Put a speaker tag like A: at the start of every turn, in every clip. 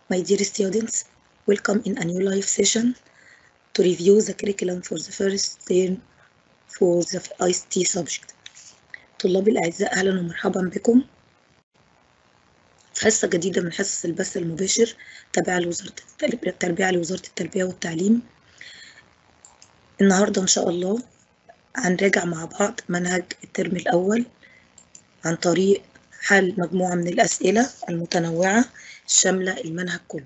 A: My dear students, welcome in a new live session to review the curriculum for the first term for the ICT subject. طلابي الأعزاء أهلا ومرحبا بكم في حصة جديدة من حصص البث المباشر تابعة لوزارة التربية لوزارة التربية والتعليم النهاردة إن شاء الله هنراجع مع بعض منهج الترم الأول عن طريق حل مجموعة من الأسئلة المتنوعة الشاملة المنهج كله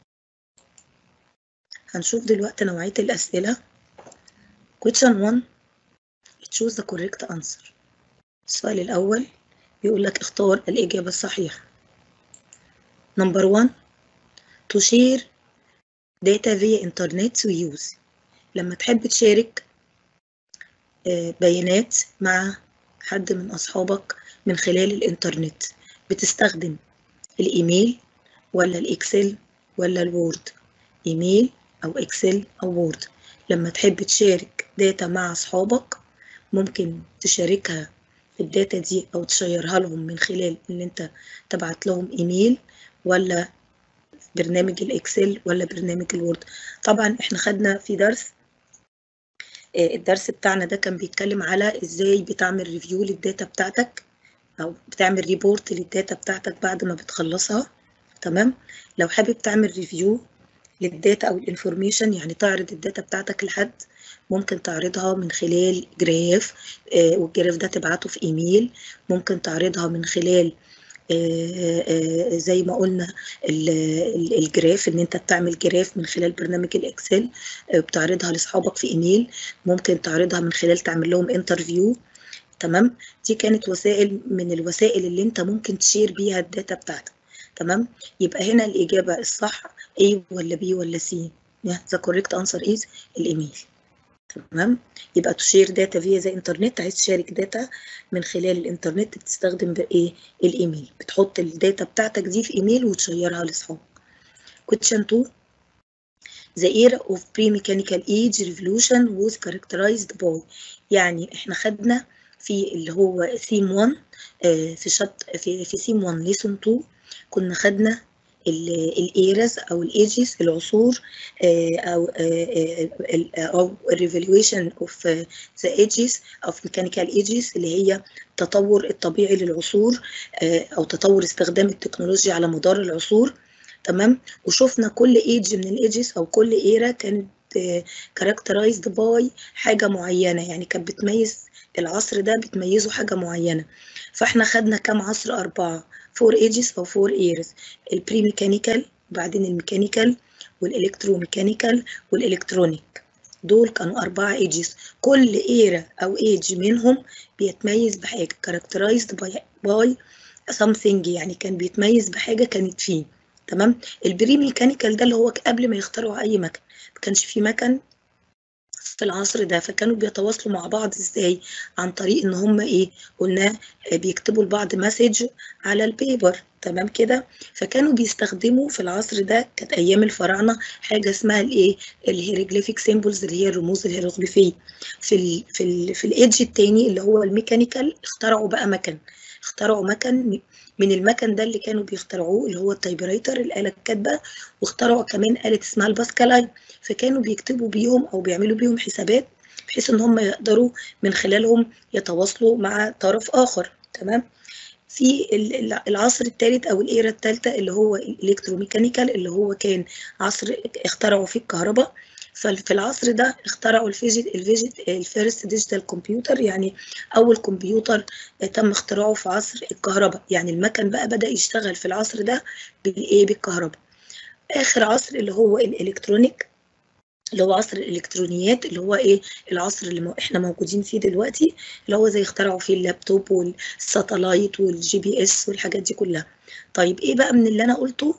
A: هنشوف دلوقتي نوعية الأسئلة question 1 choose the correct answer السؤال الأول بيقول لك اختار الإجابة الصحيحة number 1 to share data via internet to use لما تحب تشارك بيانات مع حد من أصحابك من خلال الإنترنت بتستخدم الإيميل ولا الإكسل ولا الوورد إيميل أو إكسل أو وورد لما تحب تشارك داتا مع أصحابك ممكن تشاركها الداتا دي أو تشيرها لهم من خلال إن أنت تبعت لهم إيميل ولا برنامج الإكسل ولا برنامج الوورد طبعا إحنا خدنا في درس الدرس بتاعنا ده كان بيتكلم على ازاي بتعمل ريفيو للداتا بتاعتك او بتعمل ريبورت للداتا بتاعتك بعد ما بتخلصها تمام لو حابب تعمل ريفيو للداتا او الانفورميشن يعني تعرض الداتا بتاعتك لحد ممكن تعرضها من خلال جراف آه والجراف ده تبعته في ايميل ممكن تعرضها من خلال آه آه زي ما قلنا الجراف ان انت بتعمل جراف من خلال برنامج الاكسل بتعرضها لاصحابك في ايميل ممكن تعرضها من خلال تعمل لهم انترفيو تمام دي كانت وسائل من الوسائل اللي انت ممكن تشير بيها الداتا بتاعتك تمام يبقى هنا الاجابه الصح A ولا B ولا C the correct answer is الايميل تمام يبقى تشير داتا فيا زي انترنت عايز تشارك داتا من خلال الانترنت بتستخدم بايه الايميل بتحط الداتا بتاعتك دي في ايميل وتشيرها لاصحابك question 2 The era of pre-mechanical age revolution was characterized by يعني احنا خدنا في اللي هو ثيم 1 في شط في في ثيم 1 ليسون 2 كنا خدنا الايرز او الايجز العصور او او الريفوليوشن اوف ذا ايجز اوف ميكانيكال ايجز اللي هي التطور الطبيعي للعصور او تطور استخدام التكنولوجيا على مدار العصور تمام وشفنا كل ايج من الايجز او كل ايرا كانت كاركترايزد باي حاجه معينه يعني كانت بتميز العصر ده بتميزه حاجه معينه فاحنا خدنا كام عصر اربعه فور ايجز او فور ايرز البري ميكانيكال وبعدين الميكانيكال والالكتروميكانيكال والالكترونيك دول كانوا أربعة ايجز كل ايرا أو ايج منهم بيتميز بحاجة characterized by, by something يعني كان بيتميز بحاجة كانت فيه تمام البري ميكانيكال ده اللي هو قبل ما يخترعوا أي مكن ما كانش في مكن في العصر ده فكانوا بيتواصلوا مع بعض ازاي عن طريق ان هم ايه قلنا بيكتبوا لبعض مسج على البيبر تمام كده فكانوا بيستخدموا في العصر ده كانت ايام الفراعنه حاجه اسمها الايه الهيروغليفيك سيمبلز اللي هي الرموز الهيروغليفيه في ال في ال في الايدج الثاني اللي هو الميكانيكال اخترعوا بقى مكن اخترعوا مكن من المكن ده اللي كانوا بيخترعوه اللي هو التايبرايتر الآلة الكاتبة واخترعوا كمان آلة اسمها الباسكالاين فكانوا بيكتبوا بيهم أو بيعملوا بيهم حسابات بحيث إن هم يقدروا من خلالهم يتواصلوا مع طرف آخر تمام في العصر الثالث او الايرا الثالثه اللي هو الالكتروميكانيكال اللي هو كان عصر اخترعوا فيه الكهرباء ففي العصر ده اخترعوا الفيجيت الفيجيت الفيرست ديجيتال كمبيوتر يعني اول كمبيوتر تم اختراعه في عصر الكهرباء يعني المكن بقى بدا يشتغل في العصر ده بالايه بالكهرباء اخر عصر اللي هو الالكترونيك اللي هو عصر الالكترونيات اللي هو ايه العصر اللي مو احنا موجودين فيه دلوقتي اللي هو زي اخترعوا فيه اللابتوب والساتلايت والجي بي اس والحاجات دي كلها طيب ايه بقى من اللي انا قلته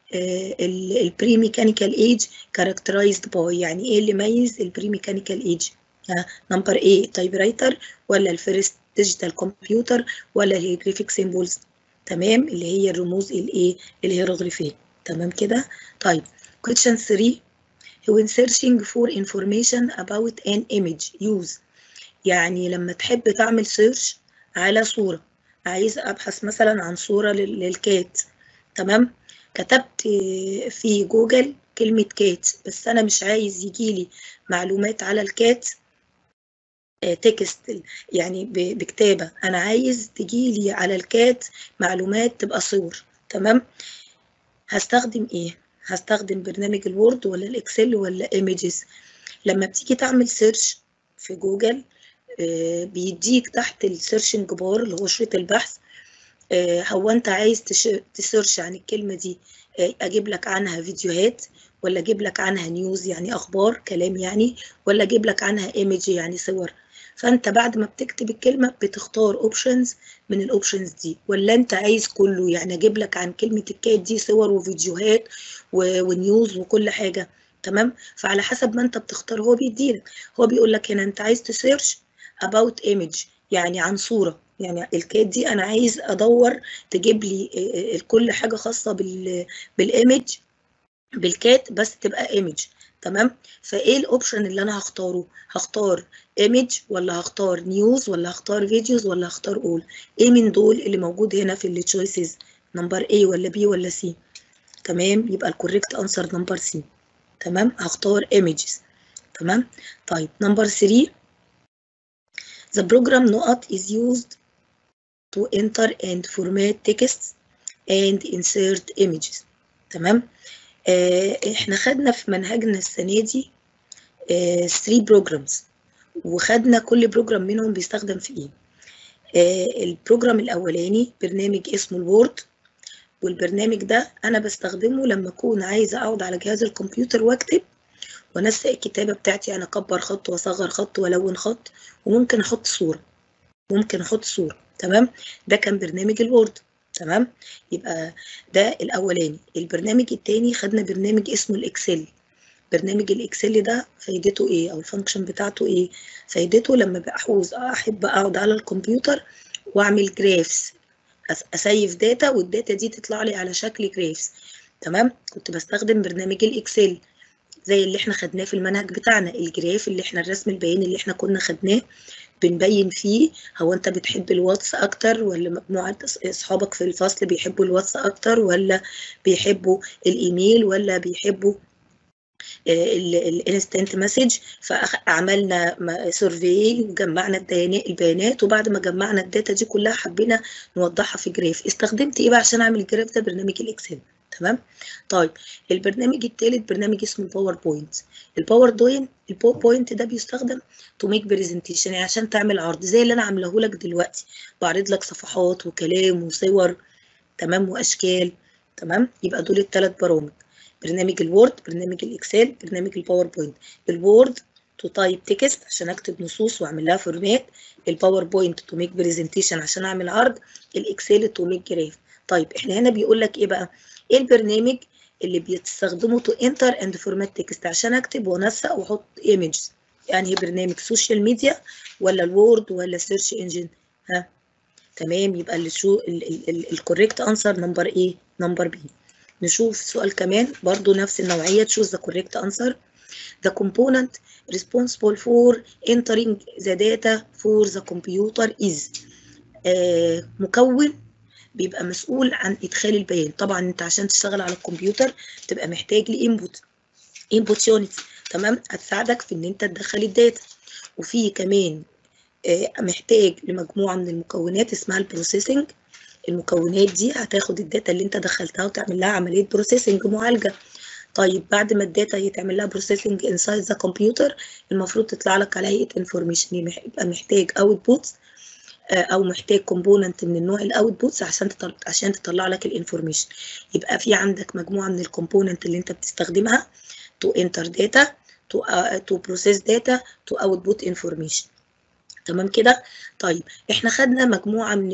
A: البري ميكانيكال ايج كاركترايزد باي يعني ايه اللي يميز البري ميكانيكال ايج نمبر ايه التايب رايتر ولا الفيرست ديجيتال كمبيوتر ولا الهيروغليفيك سيمبلز تمام اللي هي الرموز الايه الهيروغليفيه تمام كده طيب question 3 when searching for information about an image use يعني لما تحب تعمل سيرش على صورة عايز ابحث مثلا عن صورة للكات تمام كتبت في جوجل كلمة كات بس أنا مش عايز يجيلي معلومات على الكات تكست يعني بكتابة أنا عايز تجيلي على الكات معلومات تبقى صور تمام هستخدم إيه؟ هستخدم برنامج الوورد ولا الإكسل ولا إيميجز لما بتيجي تعمل سيرش في جوجل بيديك تحت السيرشنج بار اللي هو شريط البحث هو انت عايز تسيرش عن الكلمه دي اجيب لك عنها فيديوهات ولا اجيب لك عنها نيوز يعني اخبار كلام يعني ولا اجيب لك عنها ايمج يعني صور فانت بعد ما بتكتب الكلمه بتختار اوبشنز من الاوبشنز دي ولا انت عايز كله يعني اجيب لك عن كلمه الكات دي صور وفيديوهات ونيوز وكل حاجه تمام فعلى حسب ما انت بتختار هو بيديلك هو بيقول لك هنا انت عايز تسيرش about image يعني عن صوره يعني الكات دي انا عايز ادور تجيب لي كل حاجه خاصه بال بالايمج بالكات بس تبقى ايمج تمام فايه الاوبشن اللي انا هختاره هختار ايمج ولا هختار نيوز ولا هختار فيديوز ولا هختار اول ايه من دول اللي موجود هنا في التشويسز نمبر A ولا B ولا C تمام يبقى الكوريكت انسر نمبر C تمام هختار images تمام طيب نمبر 3 the program نقط is used to enter and format texts and insert images تمام آه احنا خدنا في منهجنا السنه دي 3 آه بروجرامز وخدنا كل بروجرام منهم بيستخدم في ايه آه البروجرام الاولاني برنامج اسمه الوورد والبرنامج ده انا بستخدمه لما اكون عايزه اقعد على جهاز الكمبيوتر واكتب وانسق الكتابه بتاعتي انا اكبر خط واصغر خط والون خط وممكن احط صوره ممكن احط صوره تمام ده كان برنامج الوورد تمام يبقى ده الاولاني البرنامج التاني خدنا برنامج اسمه الاكسل برنامج الاكسل ده فايدته ايه او الفانكشن بتاعته ايه فايدته لما بعوز احب اقعد على الكمبيوتر واعمل جرافس اسيف داتا والداتا دي تطلع لي على شكل جرافس تمام كنت بستخدم برنامج الاكسل زي اللي احنا خدناه في المنهج بتاعنا الجراف اللي احنا الرسم البياني اللي احنا كنا خدناه بنبين فيه هو انت بتحب الواتس اكتر ولا مجموعه اصحابك في الفصل بيحبوا الواتس اكتر ولا بيحبوا الايميل ولا بيحبوا الانستنت مسج فعملنا سيرفي وجمعنا البيانات وبعد ما جمعنا الداتا دي كلها حبينا نوضحها في جراف استخدمت ايه بقى عشان اعمل الجراف ده برنامج الاكسل تمام طيب البرنامج الثالث برنامج اسمه الباوربوينت الباوربوينت الباوربوينت ده بيستخدم تو ميك برزنتيشن يعني عشان تعمل عرض زي اللي انا عاملاه لك دلوقتي بعرض لك صفحات وكلام وصور تمام واشكال تمام يبقى دول الثلاث برامج برنامج الوورد برنامج الاكسل برنامج الباوربوينت الوورد تو تايب تكست عشان اكتب نصوص واعمل لها فورمات الباوربوينت تو ميك برزنتيشن عشان اعمل عرض الاكسل تو ميك جراف طيب احنا هنا بيقول لك ايه بقى ايه البرنامج اللي بيستخدمه تو انتر اند فورمات تكست عشان اكتب وانسق واحط ايمجز يعني برنامج سوشيال ميديا ولا الوورد ولا سيرش انجن ها تمام يبقى اللي شو الكوريكت انسر نمبر ايه نمبر بي نشوف سؤال كمان برضو نفس النوعيه تشوز ذا كوريكت انسر the component responsible for entering the data for the computer is آه مكون بيبقى مسؤول عن ادخال البيان طبعا انت عشان تشتغل على الكمبيوتر تبقى محتاج لانبوت انبوت يونتس تمام هتساعدك في ان انت تدخل الداتا وفي كمان آه محتاج لمجموعه من المكونات اسمها البروسيسنج المكونات دي هتاخد الداتا اللي انت دخلتها وتعمل لها عمليه بروسيسنج معالجه طيب بعد ما الداتا يتعمل لها بروسيسنج انسايد ذا كمبيوتر المفروض تطلع لك على هيئه انفورميشن يبقى محتاج اوت بوتس او محتاج كومبوننت من النوع الاوت بوتس عشان تطلع عشان تطلع لك الانفورميشن يبقى في عندك مجموعه من الكومبوننت اللي انت بتستخدمها تو انتر داتا تو تو بروسيس داتا تو اوت بوت انفورميشن تمام كده طيب احنا خدنا مجموعه من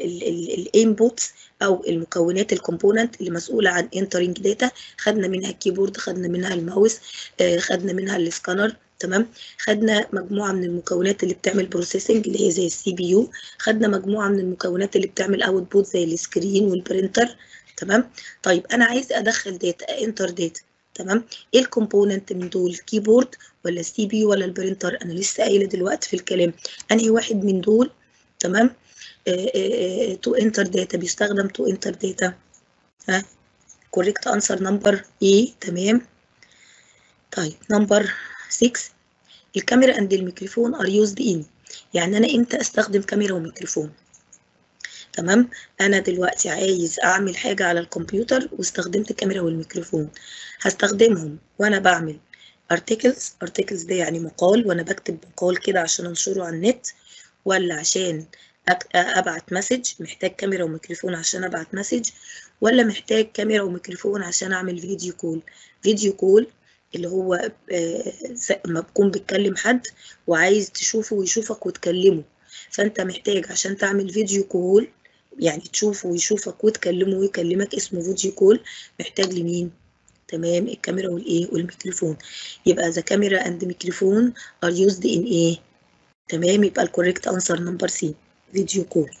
A: الانبوتس او المكونات الكومبوننت اللي مسؤوله عن انترنج داتا خدنا منها الكيبورد خدنا منها الماوس آه خدنا منها السكانر تمام خدنا مجموعه من المكونات اللي بتعمل بروسيسنج اللي هي زي السي بي يو خدنا مجموعه من المكونات اللي بتعمل اوت بوت زي السكرين والبرينتر تمام طيب انا عايز ادخل داتا انتر داتا تمام ايه الكومبوننت من دول الكيبورد ولا السي بي ولا البرينتر انا لسه قايله دلوقتي في الكلام انهي واحد من دول تمام تو انتر داتا بيستخدم تو انتر داتا ها correct answer number A تمام طيب نمبر 6 الكاميرا اند الميكروفون ار يوزد ان يعني انا امتى استخدم كاميرا وميكروفون تمام انا دلوقتي عايز اعمل حاجه على الكمبيوتر واستخدمت الكاميرا والميكروفون هستخدمهم وانا بعمل ارتكلز ارتكلز ده يعني مقال وانا بكتب مقال كده عشان انشره على النت ولا عشان ابعت مسج محتاج كاميرا وميكروفون عشان ابعت مسج ولا محتاج كاميرا وميكروفون عشان اعمل فيديو كول فيديو كول اللي هو لما بكون بتكلم حد وعايز تشوفه ويشوفك وتكلمه فانت محتاج عشان تعمل فيديو كول يعني تشوفه ويشوفك وتكلمه ويكلمك اسمه فيديو كول محتاج لمين تمام الكاميرا والايه والميكروفون يبقى ذا كاميرا اند ميكروفون ار يوزد ان ايه تمام يبقى الكوريكت انسر نمبر سي فيديو كول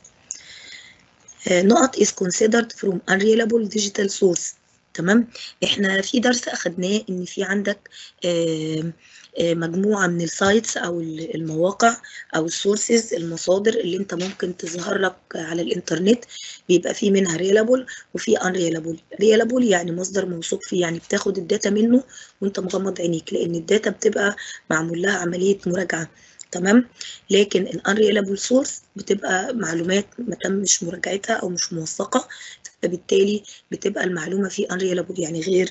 A: نقط is considered from unreliable digital source تمام احنا في درس اخدناه ان في عندك آه مجموعه من السايتس او المواقع او السورسز المصادر اللي انت ممكن تظهر لك على الانترنت بيبقى في منها ريلابل وفي ان ريلابل ريلابل يعني مصدر موثوق فيه يعني بتاخد الداتا منه وانت مغمض عينيك لان الداتا بتبقى معمول لها عمليه مراجعه تمام لكن الانريلابل سورس بتبقى معلومات ما تمش مراجعتها او مش موثقه فبالتالي بتبقى المعلومه فيه unreliable يعني غير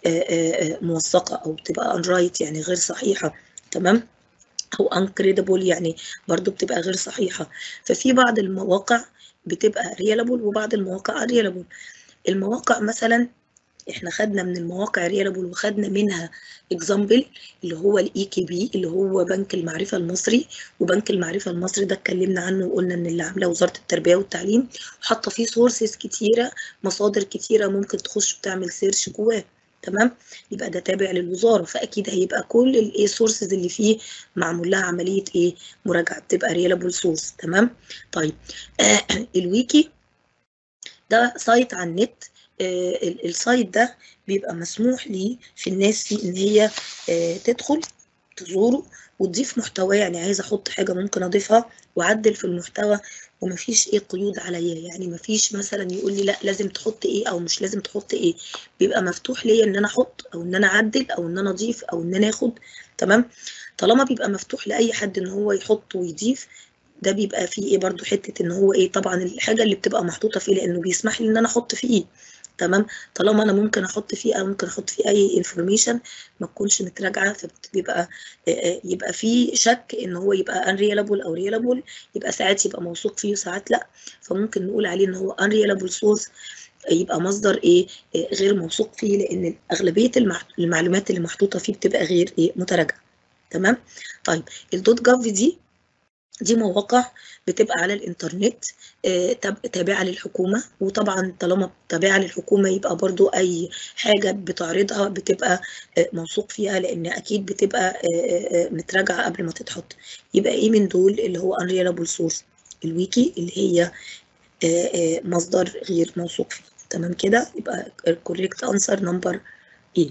A: موثقه او بتبقى unright يعني غير صحيحه تمام او uncredible يعني برضو بتبقى غير صحيحه ففي بعض المواقع بتبقى reliable وبعض المواقع unreliable المواقع مثلا احنا خدنا من المواقع ريلابل وخدنا منها اكزامبل اللي هو الاي كي بي اللي هو بنك المعرفه المصري وبنك المعرفه المصري ده اتكلمنا عنه وقلنا ان اللي عامله وزاره التربيه والتعليم وحاطه فيه سورسز كتيره مصادر كتيره ممكن تخش وتعمل سيرش جواه تمام يبقى ده تابع للوزاره فاكيد هيبقى كل الايه سورسز اللي فيه معمول لها عمليه ايه مراجعه بتبقى ريلابل سورس تمام طيب آه الويكي ده سايت على النت آه السايت ده بيبقى مسموح ليه في الناس فيه ان هي آه تدخل تزوره وتضيف محتوى يعني عايزه احط حاجه ممكن اضيفها واعدل في المحتوى ومفيش ايه قيود عليا يعني مفيش مثلا يقول لي لا لازم تحط ايه او مش لازم تحط ايه بيبقى مفتوح ليا ان انا احط او ان انا اعدل او ان انا اضيف او ان انا اخد تمام طالما بيبقى مفتوح لاي حد ان هو يحط ويضيف ده بيبقى فيه ايه برضو حته ان هو ايه طبعا الحاجه اللي بتبقى محطوطه فيه لانه بيسمح لي ان انا احط فيه تمام طالما انا ممكن احط فيه او ممكن احط فيه اي انفورميشن ما تكونش متراجعه فبيبقى يبقى في شك ان هو يبقى انريلابل او ريلابل يبقى ساعات يبقى موثوق فيه وساعات لا فممكن نقول عليه ان هو انريلابل سورس يبقى مصدر ايه غير موثوق فيه لان اغلبيه المعلومات اللي محطوطه فيه بتبقى غير ايه متراجعه تمام طيب الدوت جاف دي دي مواقع بتبقى على الانترنت تابعة للحكومة وطبعا طالما تابعة للحكومة يبقى برضو أي حاجة بتعرضها بتبقى موثوق فيها لأن أكيد بتبقى متراجعة قبل ما تتحط يبقى إيه من دول اللي هو unreliable source الويكي اللي هي مصدر غير موثوق فيه تمام كده يبقى correct answer number E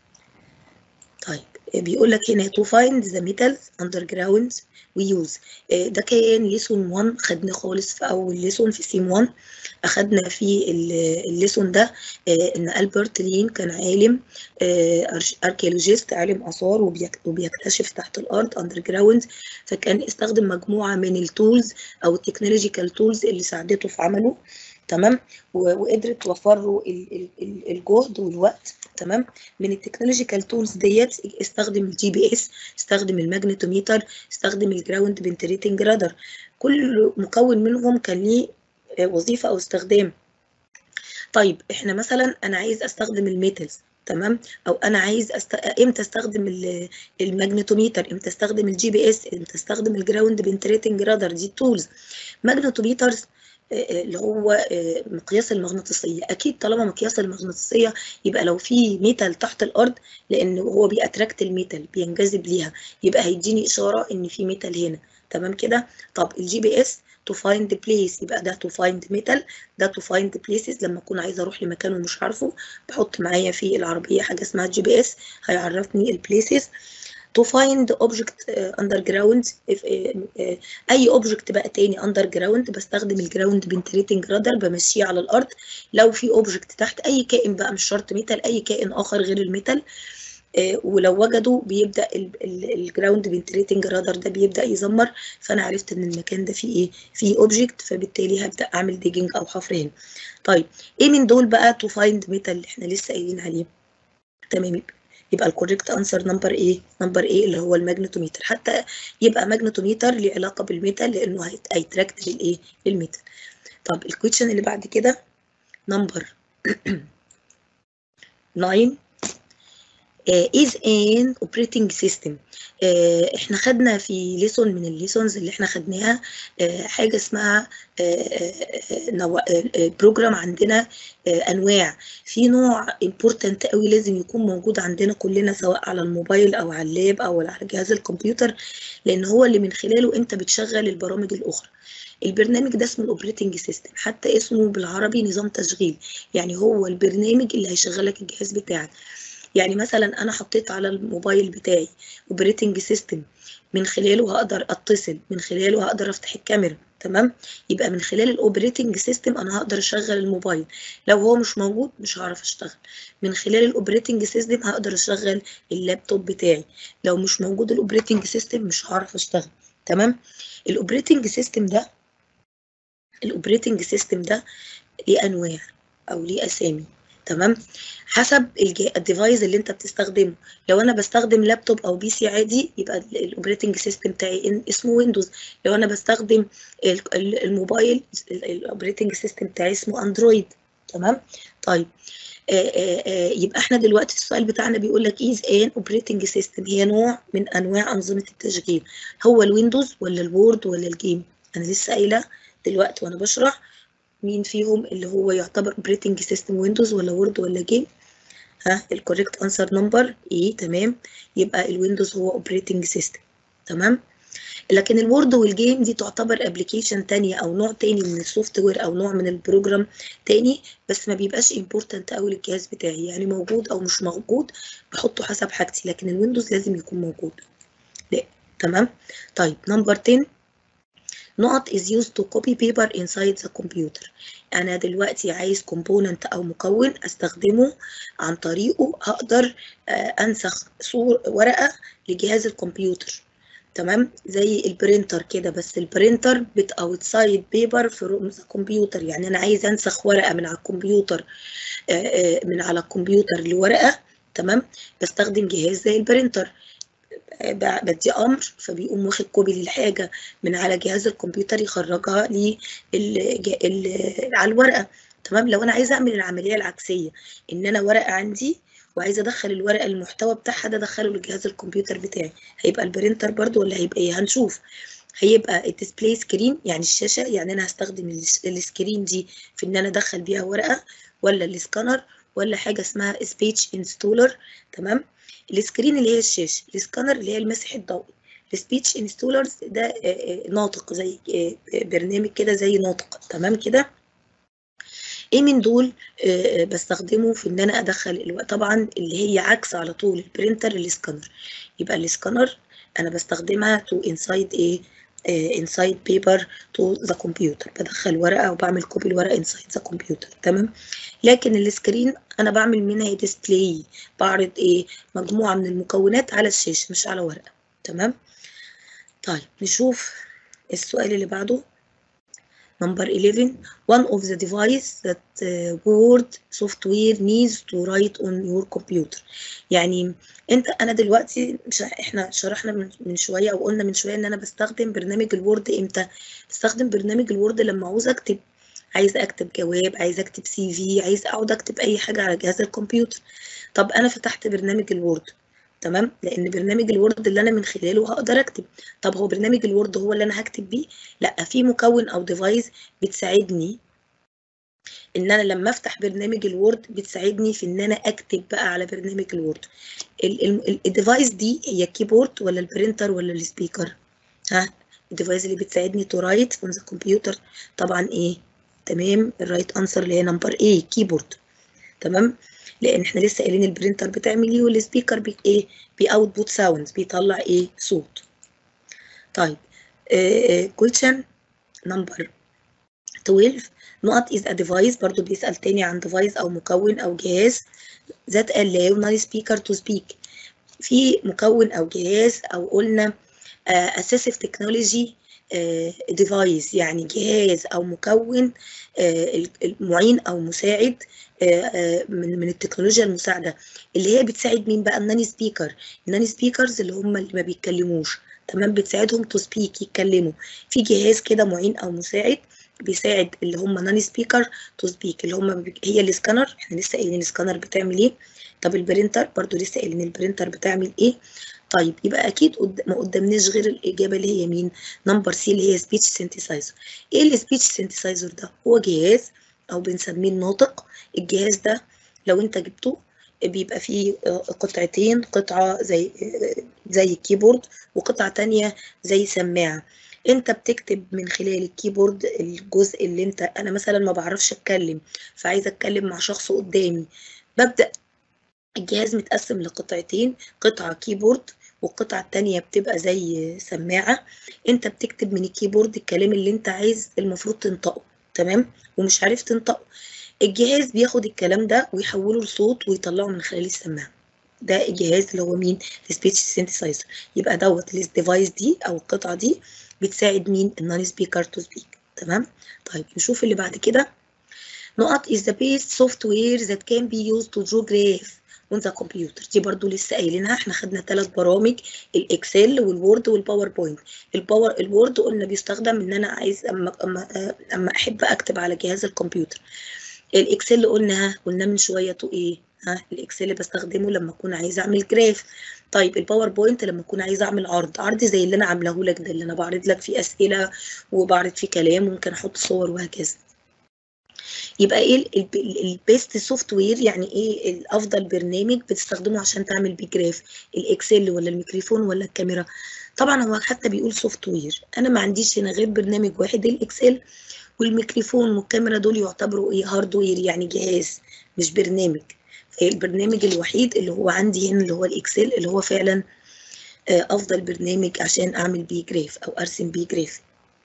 A: طيب بيقول لك هنا to find the metals underground we use ده كان ليسون 1 خدناه خالص في اول ليسون في سيم 1 اخدنا في الليسون ده ان البرت لين كان عالم اركيولوجيست عالم اثار وبيكتشف تحت الارض اندر جراوند فكان استخدم مجموعه من التولز او التكنولوجيكال تولز اللي ساعدته في عمله تمام وقدرت توفر له الجهد والوقت تمام من التكنولوجيكال تولز ديت استخدم الجي بي اس استخدم الماجنتوميتر استخدم الجراوند بنتريتنج رادر كل مكون منهم كان ليه وظيفه او استخدام طيب احنا مثلا انا عايز استخدم الميتالز تمام او انا عايز أست... امتى استخدم الماجنتوميتر امتى استخدم الجي بي اس امتى استخدم الجراوند بنتريتنج رادر دي تولز ماجنتوميترز اللي هو مقياس المغناطيسيه اكيد طالما مقياس المغناطيسيه يبقى لو في ميتال تحت الارض لان هو بيأتراكت الميتال بينجذب ليها يبقى هيديني اشاره ان في ميتال هنا تمام كده طب الجي بي اس to find the place يبقى ده to find metal ده to find the places لما اكون عايزه اروح لمكان ومش عارفه بحط معايا في العربيه حاجه اسمها جي بي اس هيعرفني البليسز to find object underground اي اوبجكت بقى تاني underground بستخدم الجراوند بنتريتنج رادار بمشيه على الارض لو في اوبجكت تحت اي كائن بقى مش شرط ميتال اي كائن اخر غير الميتال ولو وجدوا بيبدا الجراوند بنتريتنج رادار ده بيبدا يزمر فانا عرفت ان المكان ده فيه ايه فيه اوبجكت فبالتالي هبدا اعمل ديجنج او حفر هنا طيب ايه من دول بقى تو فايند ميتال اللي احنا لسه قايلين عليه تمام يبقى الكوريكت انسر نمبر ايه نمبر ايه اللي هو الماجنتوميتر حتى يبقى ماجنتوميتر ليه علاقه بالميتال لانه هيتراكت للايه للميتال طب الكويشن اللي بعد كده نمبر 9 is an operating system uh, احنا خدنا في ليسون من الليسونز اللي احنا خدناها uh, حاجه اسمها بروجرام عندنا انواع في نوع امبورتنت قوي لازم يكون موجود عندنا كلنا سواء على الموبايل او على اللاب او على جهاز الكمبيوتر لان هو اللي من خلاله انت بتشغل البرامج الاخرى البرنامج ده اسمه الاوبريتنج سيستم حتى اسمه بالعربي نظام تشغيل يعني هو البرنامج اللي هيشغلك الجهاز بتاعك يعني مثلا انا حطيت على الموبايل بتاعي اوبريتنج سيستم من خلاله هقدر اتصل من خلاله هقدر افتح الكاميرا تمام يبقى من خلال الاوبريتنج سيستم انا هقدر اشغل الموبايل لو هو مش موجود مش هعرف اشتغل من خلال الاوبريتنج سيستم هقدر اشغل اللابتوب بتاعي لو مش موجود الاوبريتنج سيستم مش هعرف اشتغل تمام الاوبريتنج سيستم ده الاوبريتنج سيستم ده ليه انواع او ليه اسامي تمام حسب الديفايس اللي انت بتستخدمه لو انا بستخدم لابتوب او بي سي عادي يبقى الاوبريتنج سيستم بتاعي اسمه ويندوز لو انا بستخدم الموبايل الاوبريتنج سيستم بتاعي اسمه اندرويد تمام طيب آآ آآ يبقى احنا دلوقتي السؤال بتاعنا بيقول لك ايز ان اوبريتنج سيستم هي نوع من انواع انظمه التشغيل هو الويندوز ولا الوورد ولا الجيم انا لسه قايله دلوقتي وانا بشرح مين فيهم اللي هو يعتبر اوبريتنج سيستم ويندوز ولا وورد ولا جيم ها الكوريكت انسر نمبر ايه تمام يبقى الويندوز هو اوبريتنج سيستم تمام لكن الوورد والجيم دي تعتبر ابلكيشن تانية او نوع تاني من السوفت وير او نوع من البروجرام تاني بس ما بيبقاش امبورتنت قوي للجهاز بتاعي يعني موجود او مش موجود بحطه حسب حاجتي لكن الويندوز لازم يكون موجود لا تمام طيب نمبر 10 نقط is used to copy paper inside the computer انا دلوقتي عايز component او مكون استخدمه عن طريقه هقدر انسخ صور ورقه لجهاز الكمبيوتر تمام زي البرينتر كده بس البرينتر بت اوتسايد بيبر في الكمبيوتر يعني انا عايز انسخ ورقه من على الكمبيوتر من على الكمبيوتر لورقه تمام بستخدم جهاز زي البرينتر بدي امر فبيقوم واخد كوبي للحاجه من على جهاز الكمبيوتر يخرجها لي على الورقه تمام لو انا عايزه اعمل العمليه العكسيه ان انا ورقه عندي وعايزه ادخل الورقه المحتوى بتاعها ده ادخله لجهاز الكمبيوتر بتاعي هيبقى البرينتر برضو ولا هيبقى ايه هنشوف هيبقى الديسبلاي سكرين يعني الشاشه يعني انا هستخدم السكرين دي في ان انا ادخل بيها ورقه ولا السكانر ولا حاجه اسمها سبيتش انستولر تمام السكرين اللي هي الشاشه السكانر اللي هي المسح الضوئي السبيتش انستولرز ده ناطق زي برنامج كده زي ناطق تمام كده ايه من دول بستخدمه في ان انا ادخل الوقت طبعا اللي هي عكس على طول البرينتر السكانر يبقى السكانر انا بستخدمها تو انسايد ايه انسايد بيبر تو ذا كمبيوتر بدخل ورقه وبعمل كوبي الورقه انسايد ذا كمبيوتر تمام لكن السكرين انا بعمل منها ديسبلاي بعرض ايه مجموعه من المكونات على الشاشه مش على ورقه تمام طيب نشوف السؤال اللي بعده Number 11 one of the device that uh, word software needs to write on your computer يعني انت انا دلوقتي مش احنا شرحنا من, من شويه او قلنا من شويه ان انا بستخدم برنامج الوورد امتى بستخدم برنامج الوورد لما عاوز اكتب عايز اكتب جواب عايز اكتب سي في عايز اقعد اكتب اي حاجه على جهاز الكمبيوتر طب انا فتحت برنامج الوورد تمام لان برنامج الوورد اللي انا من خلاله هقدر اكتب طب هو برنامج الوورد هو اللي انا هكتب بيه لا في مكون او ديفايس بتساعدني ان انا لما افتح برنامج الوورد بتساعدني في ان انا اكتب بقى على برنامج الوورد الديفايس دي هي الكيبورد ولا البرينتر ولا السبيكر ها الديفايس اللي بتساعدني تو رايت اون ذا كمبيوتر طبعا ايه تمام الرايت انسر اللي هي نمبر ايه كيبورد تمام لان احنا لسه قايلين البرينتر بتعمل ايه والسبيكر بي ايه بيأوتبوت ساوند بيطلع ايه صوت طيب كويشن نمبر 12 نقط is a device برضو بيسأل تاني عن device أو مكون أو جهاز that allow non-speaker to speak في مكون أو جهاز أو قلنا uh, assistive technology uh, device يعني جهاز أو مكون uh, معين أو مساعد من من التكنولوجيا المساعدة اللي هي بتساعد مين بقى الناني سبيكر الناني سبيكرز اللي هم اللي ما بيتكلموش تمام بتساعدهم تو سبيك يتكلموا في جهاز كده معين أو مساعد بيساعد اللي هم ناني سبيكر تو سبيك اللي هم هي السكانر احنا لسه قايلين السكانر بتعمل ايه طب البرينتر برضو لسه قايلين البرينتر بتعمل ايه طيب يبقى اكيد قد... ما قدامناش غير الاجابه اللي هي مين نمبر سي اللي هي سبيتش سينثيسايزر ايه السبيتش سينثيسايزر ده هو جهاز او بنسميه الناطق الجهاز ده لو انت جبته بيبقى فيه قطعتين قطعه زي زي الكيبورد وقطعه تانية زي سماعه انت بتكتب من خلال الكيبورد الجزء اللي انت انا مثلا ما بعرفش اتكلم فعايزه اتكلم مع شخص قدامي ببدا الجهاز متقسم لقطعتين قطعه كيبورد والقطعه التانية بتبقى زي سماعه انت بتكتب من الكيبورد الكلام اللي انت عايز المفروض تنطقه تمام ومش عارف تنطقه الجهاز بياخد الكلام ده ويحوله لصوت ويطلعه من خلال السماعه ده الجهاز اللي هو مين السبيتش سينثيسايزر يبقى دوت الديفايس دي او القطعه دي بتساعد مين النون سبيكر تو سبيك تمام طيب نشوف اللي بعد كده نقط is the best software that can be used to draw graph on the computer دي برضو لسه قايلينها احنا خدنا ثلاث برامج الاكسل والوورد والباوربوينت الباور الوورد قلنا بيستخدم ان انا عايز اما اما اما احب اكتب على جهاز الكمبيوتر الاكسل قلنا قلنا من شويه تو ايه ها الاكسل بستخدمه لما اكون عايزه اعمل جراف طيب الباوربوينت لما اكون عايزه اعمل عرض عرض زي اللي انا عاملاه لك ده اللي انا بعرض لك فيه اسئله وبعرض فيه كلام وممكن احط صور وهكذا يبقى ايه البيست سوفت وير يعني ايه الافضل برنامج بتستخدمه عشان تعمل بيه جراف الاكسل ولا الميكروفون ولا الكاميرا طبعا هو حتى بيقول سوفت وير انا ما عنديش هنا غير برنامج واحد الاكسل والميكروفون والكاميرا دول يعتبروا ايه هاردوير يعني جهاز مش برنامج البرنامج الوحيد اللي هو عندي هنا اللي هو الاكسل اللي هو فعلا افضل برنامج عشان اعمل بيه جراف او ارسم بيه جراف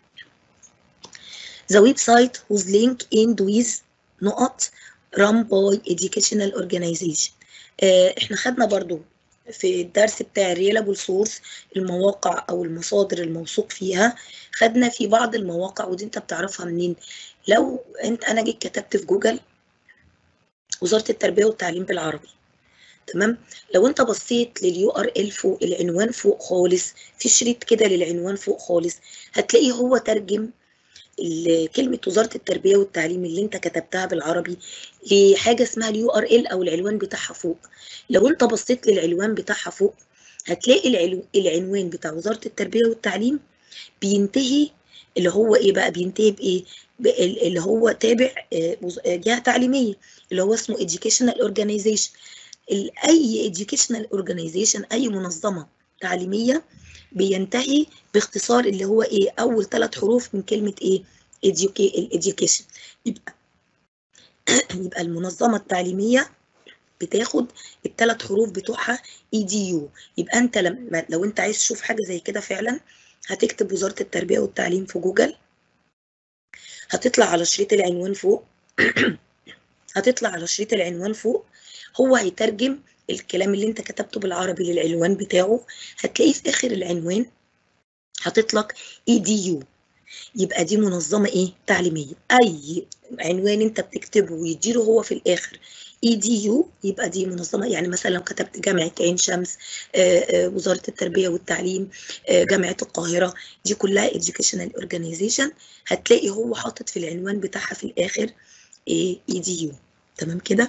A: The website whose link end with نقط run by educational organization احنا خدنا برضو في الدرس بتاع الريلابل سورس المواقع او المصادر الموثوق فيها خدنا في بعض المواقع ودي انت بتعرفها منين لو انت انا جيت كتبت في جوجل وزاره التربيه والتعليم بالعربي تمام لو انت بصيت لليو ار ال فوق العنوان فوق خالص في شريط كده للعنوان فوق خالص هتلاقي هو ترجم كلمة وزارة التربية والتعليم اللي انت كتبتها بالعربي لحاجة اسمها اليو ار ال او العنوان بتاعها فوق لو انت بصيت للعنوان بتاعها فوق هتلاقي العلو... العنوان بتاع وزارة التربية والتعليم بينتهي اللي هو ايه بقى بينتهي بايه اللي هو تابع جهة تعليمية اللي هو اسمه educational organization اي educational organization اي منظمة تعليمية بينتهي باختصار اللي هو ايه اول ثلاث حروف من كلمه ايه education يبقى يبقى المنظمه التعليميه بتاخد الثلاث حروف بتوعها اي دي يو يبقى انت لما لو انت عايز تشوف حاجه زي كده فعلا هتكتب وزاره التربيه والتعليم في جوجل هتطلع على شريط العنوان فوق هتطلع على شريط العنوان فوق هو هيترجم الكلام اللي انت كتبته بالعربي للعنوان بتاعه هتلاقيه في اخر العنوان حاطط لك اي دي يو يبقى دي منظمه ايه تعليميه اي عنوان انت بتكتبه ويديله هو في الاخر اي دي يو يبقى دي منظمه يعني مثلا لو كتبت جامعه عين شمس آآ آآ وزاره التربيه والتعليم جامعه القاهره دي كلها educational organization هتلاقي هو حاطط في العنوان بتاعها في الاخر ايه اي دي يو تمام كده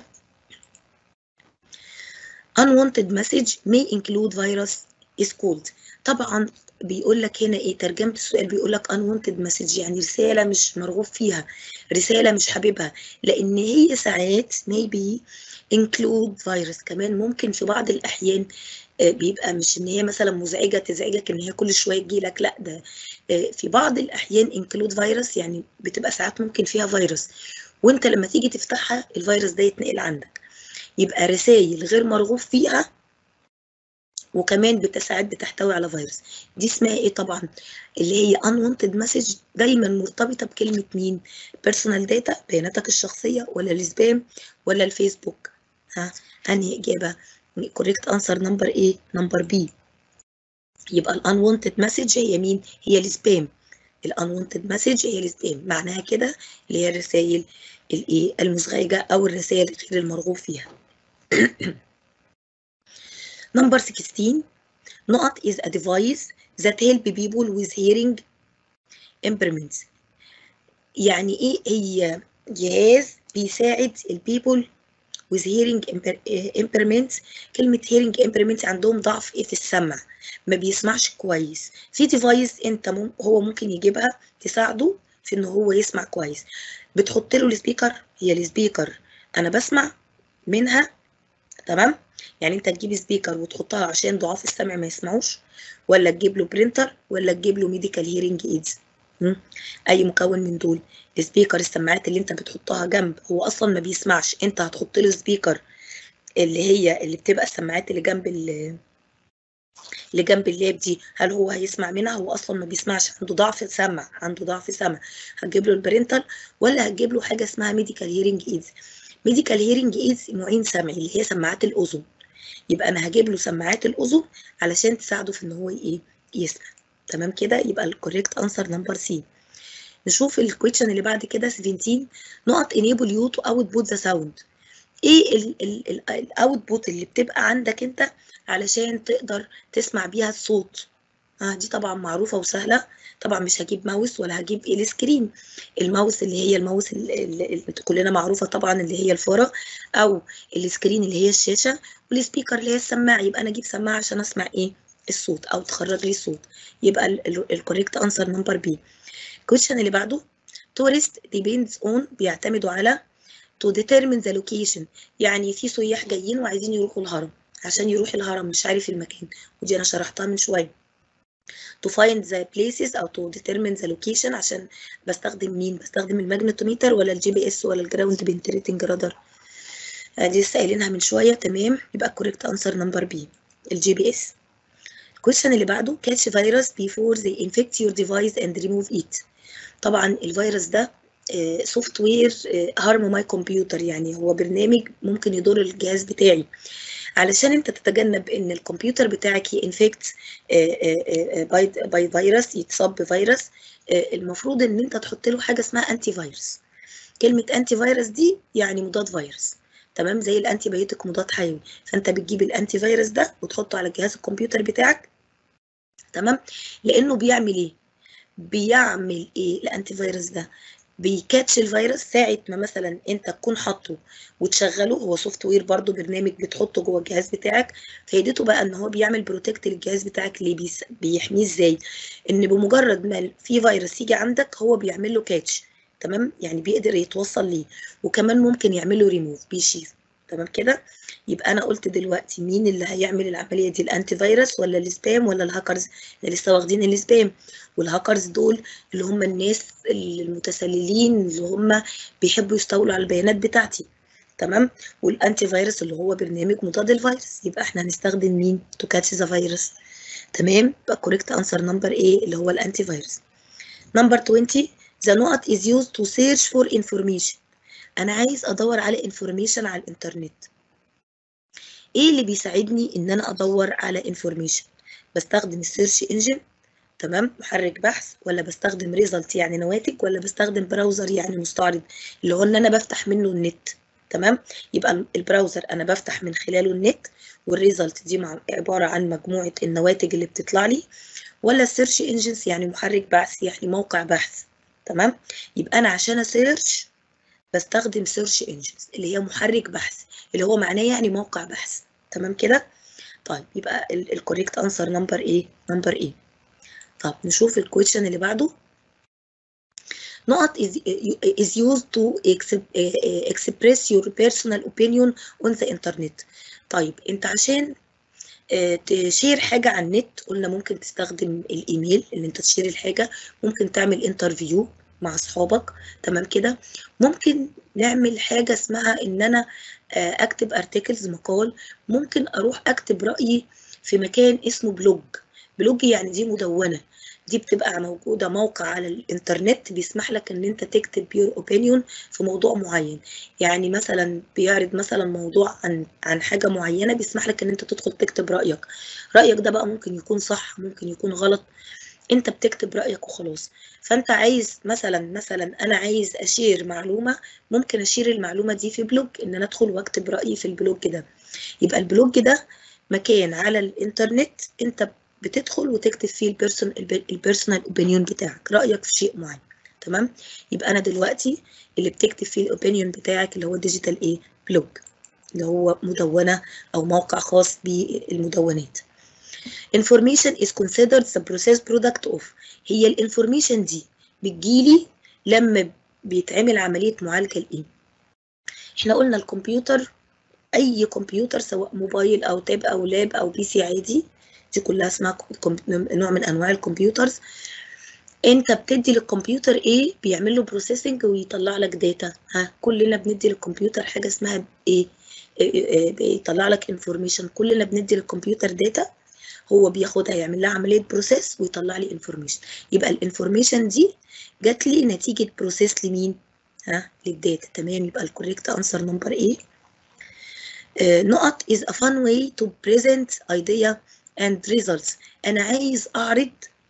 A: unwanted message may include virus is called طبعا بيقول لك هنا ايه ترجمه السؤال بيقول لك unwanted message يعني رساله مش مرغوب فيها رساله مش حاببها لان هي ساعات maybe include virus كمان ممكن في بعض الاحيان بيبقى مش ان هي مثلا مزعجه تزعجك ان هي كل شويه تجي لك لا ده في بعض الاحيان include virus يعني بتبقى ساعات ممكن فيها فيروس وانت لما تيجي تفتحها الفيروس ده يتنقل عندك يبقى رسائل غير مرغوب فيها وكمان بتساعد بتحتوي على فيروس دي اسمها ايه طبعا اللي هي unwanted message دايما مرتبطه بكلمه مين personal data بياناتك الشخصيه ولا السبام ولا الفيسبوك ها انهي اجابه correct answer نمبر ايه نمبر بي يبقى ال unwanted message هي مين هي السبام ال unwanted message هي السبام معناها كده اللي هي الرسائل الايه المزعجه او الرسائل غير المرغوب فيها Number 16 نقط is a device that help people with hearing impairments يعني ايه هي جهاز بيساعد البيبل with hearing impairments كلمة hearing impairments عندهم ضعف ايه في السمع ما بيسمعش كويس في ديفايس انت مم هو ممكن يجيبها تساعده في ان هو يسمع كويس بتحط له السبيكر هي السبيكر انا بسمع منها تمام يعني انت تجيب سبيكر وتحطها عشان ضعاف السمع ما يسمعوش ولا تجيب له برينتر ولا تجيب له ميديكال هيرنج ايدز اي مكون من دول السبيكر السماعات اللي انت بتحطها جنب هو اصلا ما بيسمعش انت هتحط له سبيكر اللي هي اللي بتبقى السماعات اللي جنب اللي جنب اللاب دي هل هو هيسمع منها هو اصلا ما بيسمعش عنده ضعف سمع عنده ضعف سمع هتجيب له البرينتر ولا هتجيب له حاجه اسمها ميديكال هيرنج ايدز ميديكال هيرنج ايدز معين سمعي اللي هي سماعات الاذن يبقى انا هجيب له سماعات الاذن علشان تساعده في ان هو ايه يسمع تمام كده يبقى الكوريكت انسر نمبر سي نشوف الكويشن اللي بعد كده 17 نقط enable you to output the sound ايه الاوتبوت اللي بتبقى عندك انت علشان تقدر تسمع بيها الصوت اه دي طبعا معروفة وسهلة طبعا مش هجيب ماوس ولا هجيب ايه السكرين الماوس اللي هي الماوس اللي, اللي كلنا معروفة طبعا اللي هي الفارة او السكرين اللي هي الشاشة والسبيكر اللي هي السماعة يبقى انا اجيب سماعة عشان اسمع ايه الصوت او تخرج لي الصوت يبقى الكوريكت انسر نمبر بي الكويشن اللي بعده tourist depends on بيعتمدوا على to determine the location يعني في سياح جايين وعايزين يروحوا الهرم عشان يروح الهرم مش عارف المكان ودي انا شرحتها من شويه to find the places او to determine the location عشان بستخدم مين بستخدم الماجنتوميتر ولا الجي بي اس ولا الجراوند بنتريتنج رادار دي لسه قايلينها من شويه تمام يبقى الكوريكت انسر نمبر بي الجي بي اس الكويشن اللي بعده catch virus before they infect your device and remove it طبعا الفيروس ده سوفت وير هارم ماي كمبيوتر يعني هو برنامج ممكن يضر الجهاز بتاعي علشان انت تتجنب ان الكمبيوتر بتاعك ينفكت باي باي فيروس يتصاب بفيروس المفروض ان انت تحط له حاجه اسمها انتي فيروس كلمه انتي فيروس دي يعني مضاد فيروس تمام زي الانتي بايوتيك مضاد حيوي فانت بتجيب الانتي فيروس ده وتحطه على جهاز الكمبيوتر بتاعك تمام لانه بيعمل ايه بيعمل ايه الانتي فيروس ده بيكاتش الفيروس ساعة ما مثلا انت تكون حاطه وتشغله هو سوفت وير برضه برنامج بتحطه جوه الجهاز بتاعك فايدته بقى ان هو بيعمل بروتكت للجهاز بتاعك اللي بيس... بيحميه ازاي ان بمجرد ما في فيروس يجي عندك هو بيعمل له كاتش تمام يعني بيقدر يتوصل ليه وكمان ممكن يعمل له ريموف بيشيل تمام كده يبقى انا قلت دلوقتي مين اللي هيعمل العمليه دي الانتي فيروس ولا السبام ولا الهاكرز اللي لسه واخدين السبام والهاكرز دول اللي هم الناس المتسللين اللي هم بيحبوا يستولوا على البيانات بتاعتي تمام والانتي فيروس اللي هو برنامج مضاد الفيروس يبقى احنا هنستخدم مين تو كاتش ذا فيروس تمام يبقى كوريكت انسر نمبر ايه اللي هو الانتي فيروس نمبر 20 the نقط is used to search for information انا عايز ادور على انفورميشن على الانترنت ايه اللي بيساعدني ان انا ادور على انفورميشن بستخدم السيرش انجن تمام محرك بحث ولا بستخدم ريزلت يعني نواتج ولا بستخدم براوزر يعني مستعرض اللي هو ان انا بفتح منه النت تمام يبقى البراوزر انا بفتح من خلاله النت والريزلت دي مع عباره عن مجموعه النواتج اللي بتطلع لي ولا السيرش انجنز يعني محرك بحث يعني موقع بحث تمام يبقى انا عشان اسيرش بستخدم سيرش انجنز اللي هي محرك بحث اللي هو معناه يعني موقع بحث تمام كده طيب يبقى الكوريكت انسر نمبر ايه نمبر ايه طب نشوف الكويشن اللي بعده نقط is, is used to express your personal opinion on the internet طيب انت عشان تشير حاجة على النت قلنا ممكن تستخدم الايميل اللي انت تشير الحاجة ممكن تعمل انترفيو مع اصحابك تمام كده ممكن نعمل حاجه اسمها ان انا اكتب ارتكلز مقال ممكن اروح اكتب رايي في مكان اسمه بلوج بلوج يعني دي مدونه دي بتبقى موجودة موقع على الإنترنت بيسمح لك إن أنت تكتب يور أوبينيون في موضوع معين يعني مثلا بيعرض مثلا موضوع عن عن حاجة معينة بيسمح لك إن أنت تدخل تكتب رأيك رأيك ده بقى ممكن يكون صح ممكن يكون غلط انت بتكتب رايك وخلاص فانت عايز مثلا مثلا انا عايز اشير معلومه ممكن اشير المعلومه دي في بلوج ان انا ادخل واكتب رايي في البلوج ده يبقى البلوج ده مكان على الانترنت انت بتدخل وتكتب فيه البيرسون البيرسونال اوبينيون بتاعك رايك في شيء معين تمام يبقى انا دلوقتي اللي بتكتب فيه الاوبينيون بتاعك اللي هو ديجيتال ايه بلوج اللي هو مدونه او موقع خاص بالمدونات information is considered the process product of هي الانفورميشن دي بتجيلي لما بيتعمل عمليه معالجه لايه احنا قلنا الكمبيوتر اي كمبيوتر سواء موبايل او تاب او لاب او بي سي عادي دي كلها اسمها نوع من انواع الكمبيوترز انت بتدي للكمبيوتر ايه بيعمل له بروسيسنج ويطلع لك داتا ها كلنا بندي للكمبيوتر حاجه اسمها ايه بيطلع لك انفورميشن كلنا بندي للكمبيوتر داتا هو بياخدها يعمل لها عمليه بروسيس ويطلع لي انفورميشن يبقى الانفورميشن دي جات لي نتيجه بروسيس لمين ها للداتا تمام يبقى الكوريكت انسر نمبر ايه نقط is a fun way to present idea and results انا عايز اعرض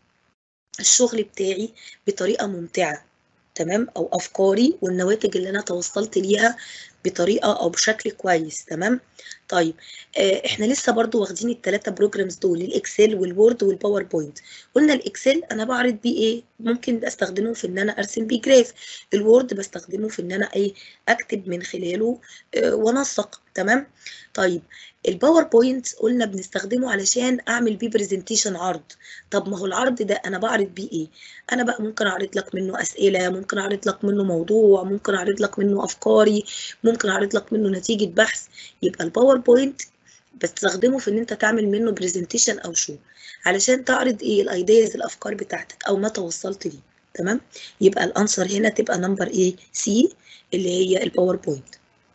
A: الشغل بتاعي بطريقه ممتعه تمام او افكاري والنواتج اللي انا توصلت ليها بطريقه او بشكل كويس تمام طيب آه احنا لسه برضو واخدين الثلاثه بروجرامز دول الاكسل والوورد والباوربوينت قلنا الاكسل انا بعرض بيه ايه ممكن استخدمه في ان انا ارسم بيه جراف الوورد بستخدمه في ان انا ايه اكتب من خلاله آه وانسق تمام طيب الباوربوينت قلنا بنستخدمه علشان اعمل بيه برزنتيشن عرض طب ما هو العرض ده انا بعرض بيه ايه انا بقى ممكن اعرض لك منه اسئله ممكن اعرض لك منه موضوع ممكن اعرض لك منه افكاري ممكن اعرض لك منه نتيجه بحث يبقى الباوربوينت بستخدمه في ان انت تعمل منه برزنتيشن او شو علشان تعرض ايه الايدياز الافكار بتاعتك او ما توصلت ليه تمام يبقى الانسر هنا تبقى نمبر ايه سي اللي هي الباوربوينت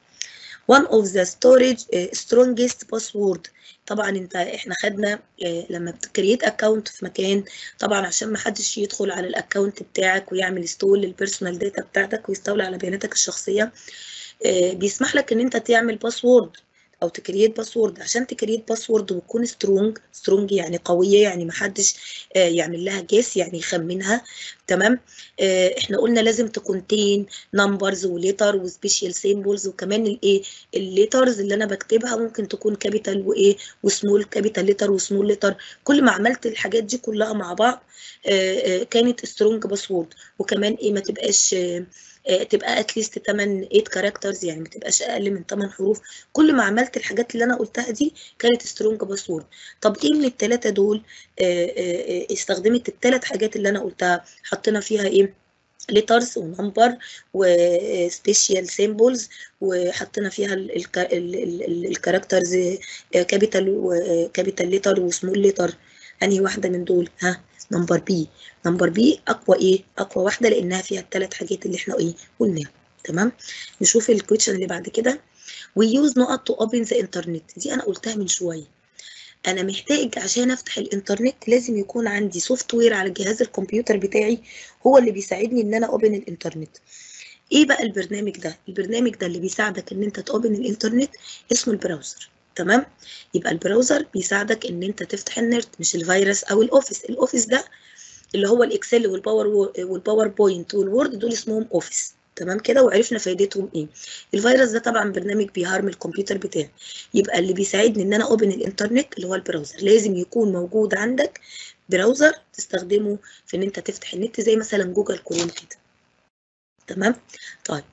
A: one of the storage uh, strongest password طبعا انت احنا خدنا uh, لما بتكريت اكونت في مكان طبعا عشان ما حدش يدخل على الاكونت بتاعك ويعمل ستول للبيرسونال داتا بتاعتك ويستولي على بياناتك الشخصيه uh, بيسمح لك ان انت تعمل باسورد او تكريت باسورد عشان تكريت باسورد وتكون سترونج سترونج يعني قويه يعني ما حدش يعمل لها جيس يعني يخمنها تمام احنا قلنا لازم تكونتين نمبرز وليتر وسبيشال سيمبلز وكمان الايه الليترز اللي انا بكتبها ممكن تكون كابيتال وايه وسمول كابيتال ليتر وسمول ليتر كل ما عملت الحاجات دي كلها مع بعض كانت سترونج باسورد وكمان ايه ما تبقاش تبقى اتليست 8 8 كاركترز يعني ما تبقاش اقل من 8 حروف كل ما عملت الحاجات اللي انا قلتها دي كانت سترونج باسورد طب ايه من الثلاثه دول استخدمت الثلاث حاجات اللي انا قلتها حطينا فيها ايه ليترز ونمبر وسبيشال سيمبلز وحطينا فيها الكاركترز كابيتال وكابيتال ليتر وسمول ليتر انهي واحده من دول ها نمبر بي نمبر بي اقوى ايه اقوى واحده لانها فيها الثلاث حاجات اللي احنا ايه قلناها تمام نشوف الكويشن اللي بعد كده we use نقط to open the internet دي انا قلتها من شويه انا محتاج عشان افتح الانترنت لازم يكون عندي سوفت وير على جهاز الكمبيوتر بتاعي هو اللي بيساعدني ان انا اوبن الانترنت ايه بقى البرنامج ده البرنامج ده اللي بيساعدك ان انت تأوبن الانترنت اسمه البراوزر تمام يبقى البراوزر بيساعدك ان انت تفتح النت مش الفيروس او الاوفيس الاوفيس ده اللي هو الاكسل والباور والباوربوينت والوورد دول اسمهم اوفيس تمام كده وعرفنا فايدتهم ايه الفيروس ده طبعا برنامج بيهارم الكمبيوتر بتاعي يبقى اللي بيساعدني ان انا اوبن الانترنت اللي هو البراوزر لازم يكون موجود عندك براوزر تستخدمه في ان انت تفتح النت زي مثلا جوجل كروم كده تمام طيب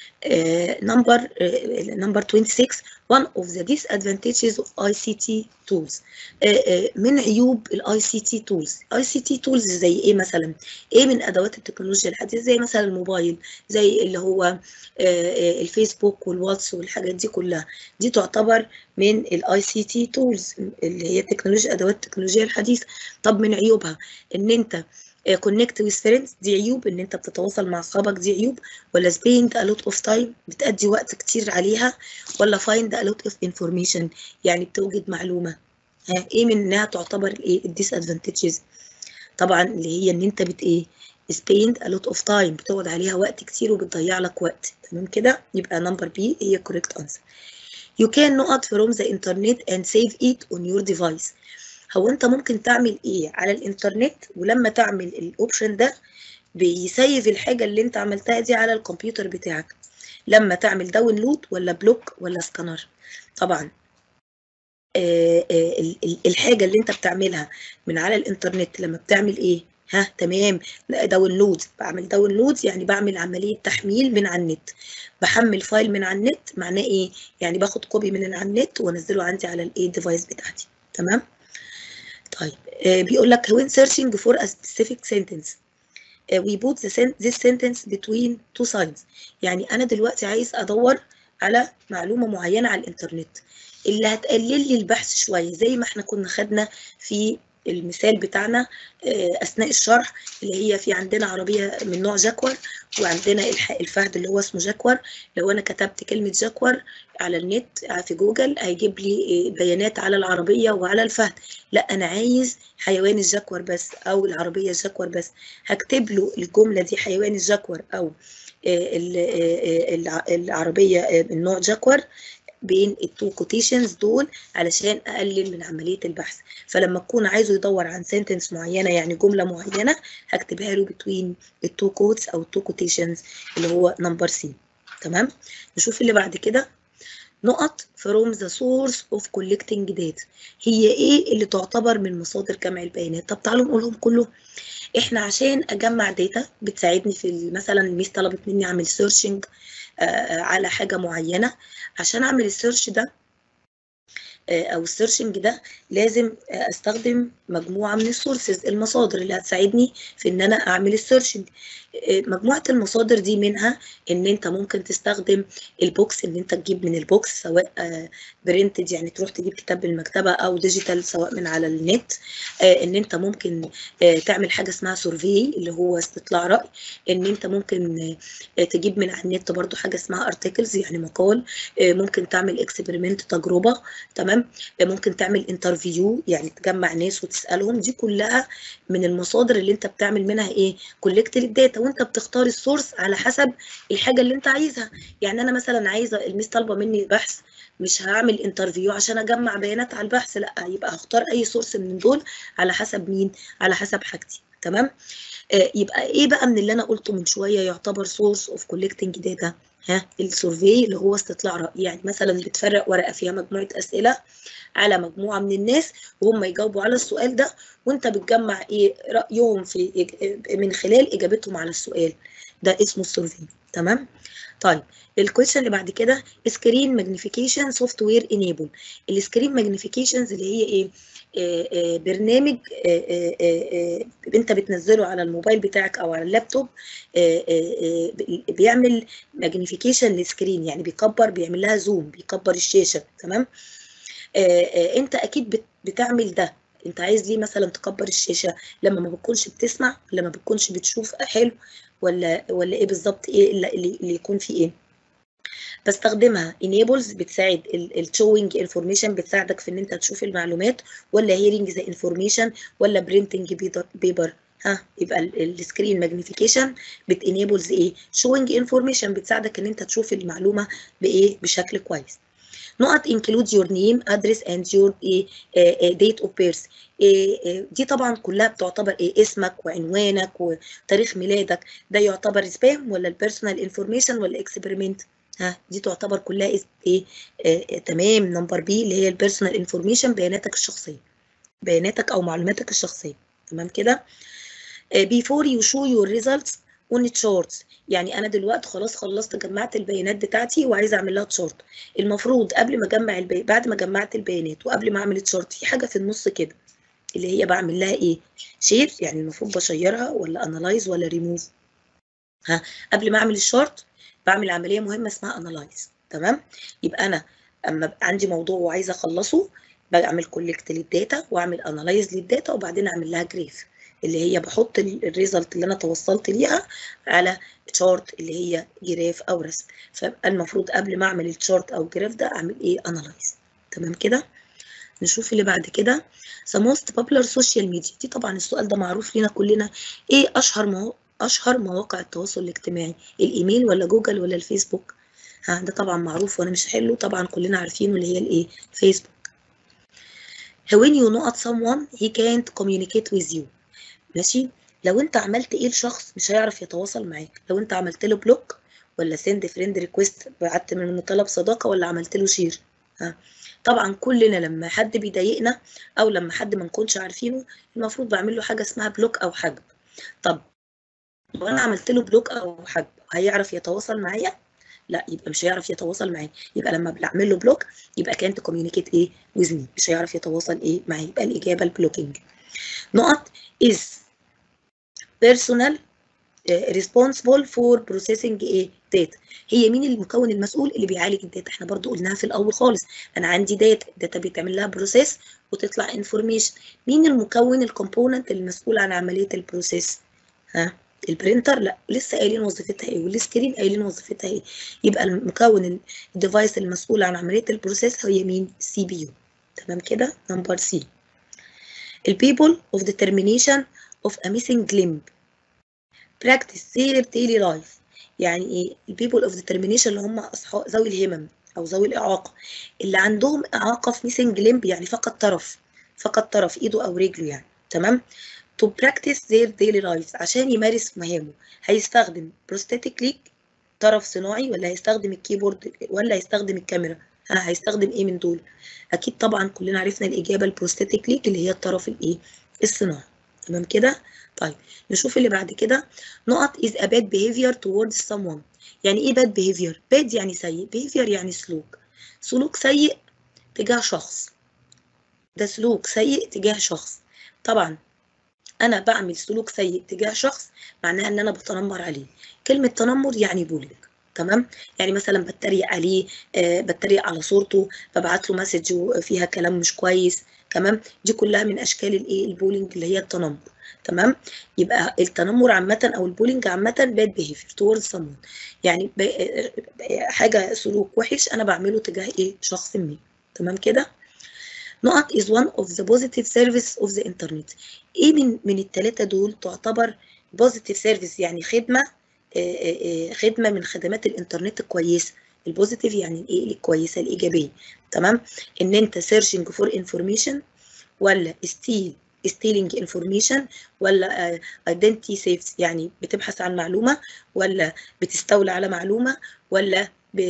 A: نمبر نمبر 26 one of the disadvantages of ICT tools uh, uh, من عيوب الاي سي تي تولز اي سي تي تولز زي ايه مثلا ايه من ادوات التكنولوجيا الحديثه زي مثلا الموبايل زي اللي هو uh, الفيسبوك والواتس والحاجات دي كلها دي تعتبر من الاي سي تي تولز اللي هي تكنولوجيا ادوات التكنولوجيا الحديثه طب من عيوبها ان انت كونكت ويز فريندز دي عيوب ان انت بتتواصل مع اصحابك دي عيوب ولا سبيند a lot of time بتأدي وقت كتير عليها ولا find a lot of information يعني بتوجد معلومه ها ايه من انها تعتبر الايه الديسادفانتجز طبعا اللي هي ان انت بت ايه spend a lot of time بتقعد عليها وقت كتير وبتضيع لك وقت تمام كده يبقى نمبر بي هي correct answer you can not from the internet and save it on your device هو انت ممكن تعمل ايه على الانترنت ولما تعمل الاوبشن ده بيسيف الحاجه اللي انت عملتها دي على الكمبيوتر بتاعك لما تعمل داونلود ولا بلوك ولا سكانر طبعا آه آه الحاجه اللي انت بتعملها من على الانترنت لما بتعمل ايه ها تمام داونلود بعمل داونلود يعني بعمل عمليه تحميل من على النت بحمل فايل من على النت معناه ايه يعني باخد كوبي من على النت وانزله عندي على الايه ديفايس بتاعتي تمام طيب آه بيقول لك when searching for a specific sentence uh, we put the sen this sentence between two signs يعني انا دلوقتي عايز ادور على معلومه معينه على الانترنت اللي هتقلل لي البحث شويه زي ما احنا كنا خدنا في المثال بتاعنا اثناء الشرح اللي هي في عندنا عربيه من نوع جاكور وعندنا الفهد اللي هو اسمه جاكور لو انا كتبت كلمه جاكور على النت في جوجل هيجيب لي بيانات على العربيه وعلى الفهد لا انا عايز حيوان الجاكور بس او العربيه الجاكور بس هكتب له الجمله دي حيوان الجاكور او العربيه من نوع جاكور بين التو كوتيشنز دول علشان اقلل من عمليه البحث فلما تكون عايزه يدور عن سنتنس معينه يعني جمله معينه هكتبها له بتوين التو كوتس او التو كوتيشنز اللي هو نمبر سي تمام نشوف اللي بعد كده نقط from the source of collecting data هي ايه اللي تعتبر من مصادر جمع البيانات طب تعالوا نقولهم كله احنا عشان اجمع داتا بتساعدني في مثلا الميس طلبت مني اعمل سيرشنج على حاجه معينه عشان اعمل السيرش ده او السيرشنج ده لازم استخدم مجموعه من السورسز المصادر اللي هتساعدني في ان انا اعمل السيرشنج مجموعه المصادر دي منها ان انت ممكن تستخدم البوكس ان انت تجيب من البوكس سواء برنتد يعني تروح تجيب كتاب من المكتبه او ديجيتال سواء من على النت ان انت ممكن تعمل حاجه اسمها سورفي اللي هو استطلاع راي ان انت ممكن تجيب من على النت برضو حاجه اسمها ارتكلز يعني مقال ممكن تعمل اكسبيرمنت تجربه تمام ممكن تعمل انترفيو يعني تجمع ناس وتسالهم دي كلها من المصادر اللي انت بتعمل منها ايه كولكت للداتا وانت بتختار السورس على حسب الحاجه اللي انت عايزها يعني انا مثلا عايزه الميس طالبه مني بحث مش هعمل انترفيو عشان اجمع بيانات على البحث لا يبقى هختار اي سورس من دول على حسب مين على حسب حاجتي تمام آه يبقى ايه بقى من اللي انا قلته من شويه يعتبر سورس اوف كولكتنج داتا ها السورفي اللي هو استطلاع راي يعني مثلا بتفرق ورقه فيها مجموعه اسئله على مجموعه من الناس وهم يجاوبوا على السؤال ده وانت بتجمع ايه رايهم في من خلال اجابتهم على السؤال ده اسمه السورفي تمام طيب الكويشن اللي بعد كده سكرين ماجنيفيكيشن سوفت وير انيبل السكرين ماجنيفيكيشنز اللي هي ايه آآ آآ برنامج آآ انت بتنزله على الموبايل بتاعك او على اللابتوب بيعمل ماجنيفيكيشن للسكرين يعني بيكبر بيعمل لها زوم بيكبر الشاشه تمام انت اكيد بتعمل ده انت عايز ليه مثلا تكبر الشاشه لما ما بتكونش بتسمع ولا ما بتكونش بتشوف حلو ولا ولا ايه بالظبط ايه اللي, اللي يكون فيه ايه بستخدمها enables بتساعد الشوينج انفورميشن بتساعدك في ان انت تشوف المعلومات ولا hearing ذا انفورميشن ولا برينتنج بيبر ها يبقى السكرين ماجنيفيكيشن بتانيبلز ايه شوينج انفورميشن بتساعدك ان انت تشوف المعلومه بايه بشكل كويس نقط include your name address and your ايه date of birth إيه دي طبعا كلها بتعتبر ايه اسمك وعنوانك وتاريخ ميلادك ده يعتبر سبام ولا البيرسونال انفورميشن ولا اكسبيرمنت ها دي تعتبر كلها ايه آه تمام نمبر بي اللي هي البيرسونال انفورميشن بياناتك الشخصيه بياناتك او معلوماتك الشخصيه تمام كده آه before you show your results on charts يعني انا دلوقتي خلاص خلصت جمعت البيانات بتاعتي وعايزه اعمل لها تشارت المفروض قبل ما اجمع البي... بعد ما جمعت البيانات وقبل ما اعمل تشارت في حاجه في النص كده اللي هي بعمل لها ايه شير يعني المفروض بشيرها ولا انالايز ولا ريموف ها قبل ما اعمل الشارت بعمل عمليه مهمه اسمها انالايز تمام يبقى انا اما عندي موضوع وعايزه اخلصه بعمل كولكت للداتا واعمل انالايز للداتا وبعدين اعمل لها جريف اللي هي بحط الريزلت اللي انا توصلت ليها على تشارت اللي هي جراف او رسم فالمفروض قبل ما اعمل التشارت او الجراف ده اعمل ايه انالايز تمام كده نشوف اللي بعد كده the most popular social media دي طبعا السؤال ده معروف لنا كلنا ايه اشهر مو... اشهر مواقع التواصل الاجتماعي الايميل ولا جوجل ولا الفيسبوك ها ده طبعا معروف وانا مش هحله طبعا كلنا عارفينه اللي هي الايه فيسبوك when you know at someone he can't communicate with you ماشي لو انت عملت ايه لشخص مش هيعرف يتواصل معاك لو انت عملت له بلوك ولا سند فريند ريكويست بعت من طلب صداقه ولا عملت له شير ها طبعا كلنا لما حد بيضايقنا او لما حد ما نكونش عارفينه المفروض بعمل له حاجه اسمها بلوك او حجب طب لو انا عملت له بلوك او حجب هيعرف يتواصل معايا لا يبقى مش هيعرف يتواصل معايا يبقى لما بعمل له بلوك يبقى كانت كوميونيكيت ايه ويز مي مش هيعرف يتواصل ايه معايا يبقى الاجابه البلوكينج نقط is personal responsible for processing ايه data هي مين المكون المسؤول اللي بيعالج الداتا احنا برضو قلناها في الاول خالص انا عندي داتا الداتا بيتعمل لها بروسيس وتطلع انفورميشن مين المكون الكومبوننت المسؤول عن عمليه البروسيس ها البرينتر لا لسه قايلين وظيفتها ايه والسكرين قايلين وظيفتها ايه يبقى المكون الديفايس المسؤول عن عمليه البروسيس هي مين السي بي يو تمام كده نمبر سي البيبل اوف determination of a missing limb practice their daily life يعني ايه البيبل اوف determination اللي هم اصحاب ذوي الهمم او ذوي الاعاقه اللي عندهم اعاقه في missing limb يعني فقط طرف فقط طرف ايده او رجله يعني تمام to practice their daily lives عشان يمارس مهامه هيستخدم prosthetic leg طرف صناعي ولا هيستخدم الكيبورد ولا هيستخدم الكاميرا ها هيستخدم ايه من دول اكيد طبعا كلنا عرفنا الاجابه البروستاتيك ليك اللي هي الطرف الايه الصناعي تمام كده طيب نشوف اللي بعد كده نقط is a bad behavior towards someone يعني ايه bad behavior bad يعني سيء behavior يعني سلوك سلوك سيء تجاه شخص ده سلوك سيء تجاه شخص طبعا انا بعمل سلوك سيء تجاه شخص معناها ان انا بتنمر عليه كلمه تنمر يعني بولينج تمام يعني مثلا بتريق عليه آه بتريق على صورته ببعت له مسج فيها كلام مش كويس تمام دي كلها من اشكال الايه البولينج اللي هي التنمر تمام يبقى التنمر عامه او البولينج عامه باد بيهيفير towards someone يعني حاجه سلوك وحش انا بعمله تجاه ايه شخص ما تمام كده نقط is one of the positive service of the internet ايه من من الثلاثه دول تعتبر positive service يعني خدمه خدمه من خدمات الانترنت الكويسه البوزيتيف يعني الايه الكويسه الايجابيه تمام ان انت سيرشنج فور انفورميشن ولا ستيل ستيلينج انفورميشن ولا ايدنتي سيفز يعني بتبحث عن معلومه ولا بتستولى على معلومه ولا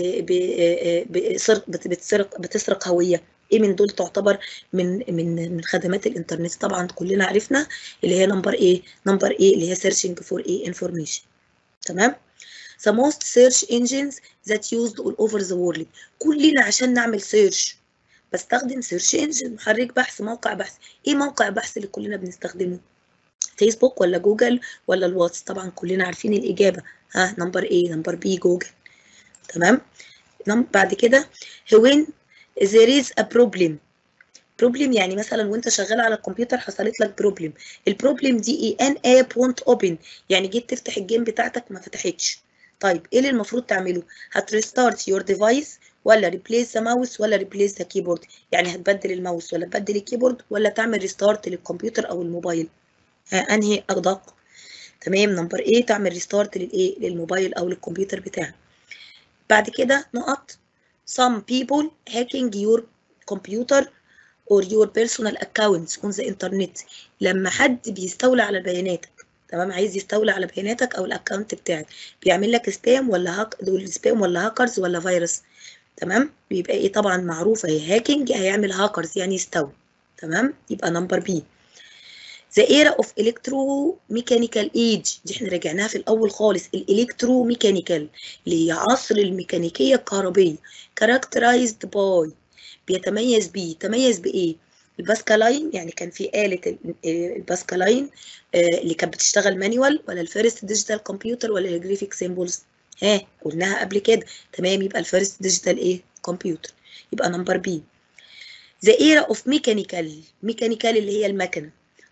A: بتسرق بتسرق هويه ايه من دول تعتبر من من من خدمات الانترنت طبعا كلنا عرفنا اللي هي نمبر ايه نمبر ايه اللي هي سيرشنج فور ايه انفورميشن تمام the most search engines that used all over the world كلنا عشان نعمل سيرش بستخدم سيرش انجن محرك بحث موقع بحث ايه موقع بحث اللي كلنا بنستخدمه فيسبوك ولا جوجل ولا الواتس طبعا كلنا عارفين الاجابه ها نمبر ايه نمبر بي جوجل تمام بعد كده when there is a problem بروبلم يعني مثلا وانت شغال على الكمبيوتر حصلت لك بروبلم البروبلم دي ايه ان اب وونت اوبن يعني جيت تفتح الجيم بتاعتك ما فتحتش طيب ايه اللي المفروض تعمله هتريستارت يور ديفايس ولا ريبليس ذا ماوس ولا ريبليس ذا كيبورد يعني هتبدل الماوس ولا تبدل الكيبورد ولا تعمل ريستارت للكمبيوتر او الموبايل ها انهي ادق تمام نمبر ايه تعمل ريستارت للايه للموبايل او للكمبيوتر بتاعك بعد كده نقط some people hacking your computer or your personal accounts on the internet لما حد بيستولى على بياناتك تمام عايز يستولى على بياناتك او الاكونت بتاعك بيعمل لك سبام ولا هاك دول سبام ولا هاكرز ولا فيروس تمام بيبقى ايه طبعا معروفه هي هاكينج هيعمل هاكرز يعني يستولى تمام يبقى نمبر بي The era of electromechanical age دي احنا رجعناها في الأول خالص الإلكتروميكانيكال اللي هي عصر الميكانيكية الكهربية characterized by بيتميز بيه تميز بإيه؟ الباسكالاين يعني كان في آلة الباسكالاين اللي كانت بتشتغل مانيوال ولا الفيرست ديجيتال كمبيوتر ولا الجرافيك سيمبلز ها قلناها قبل كده تمام يبقى الفيرست ديجيتال ايه كمبيوتر يبقى نمبر بي The era of mechanical mechanical اللي هي المكنه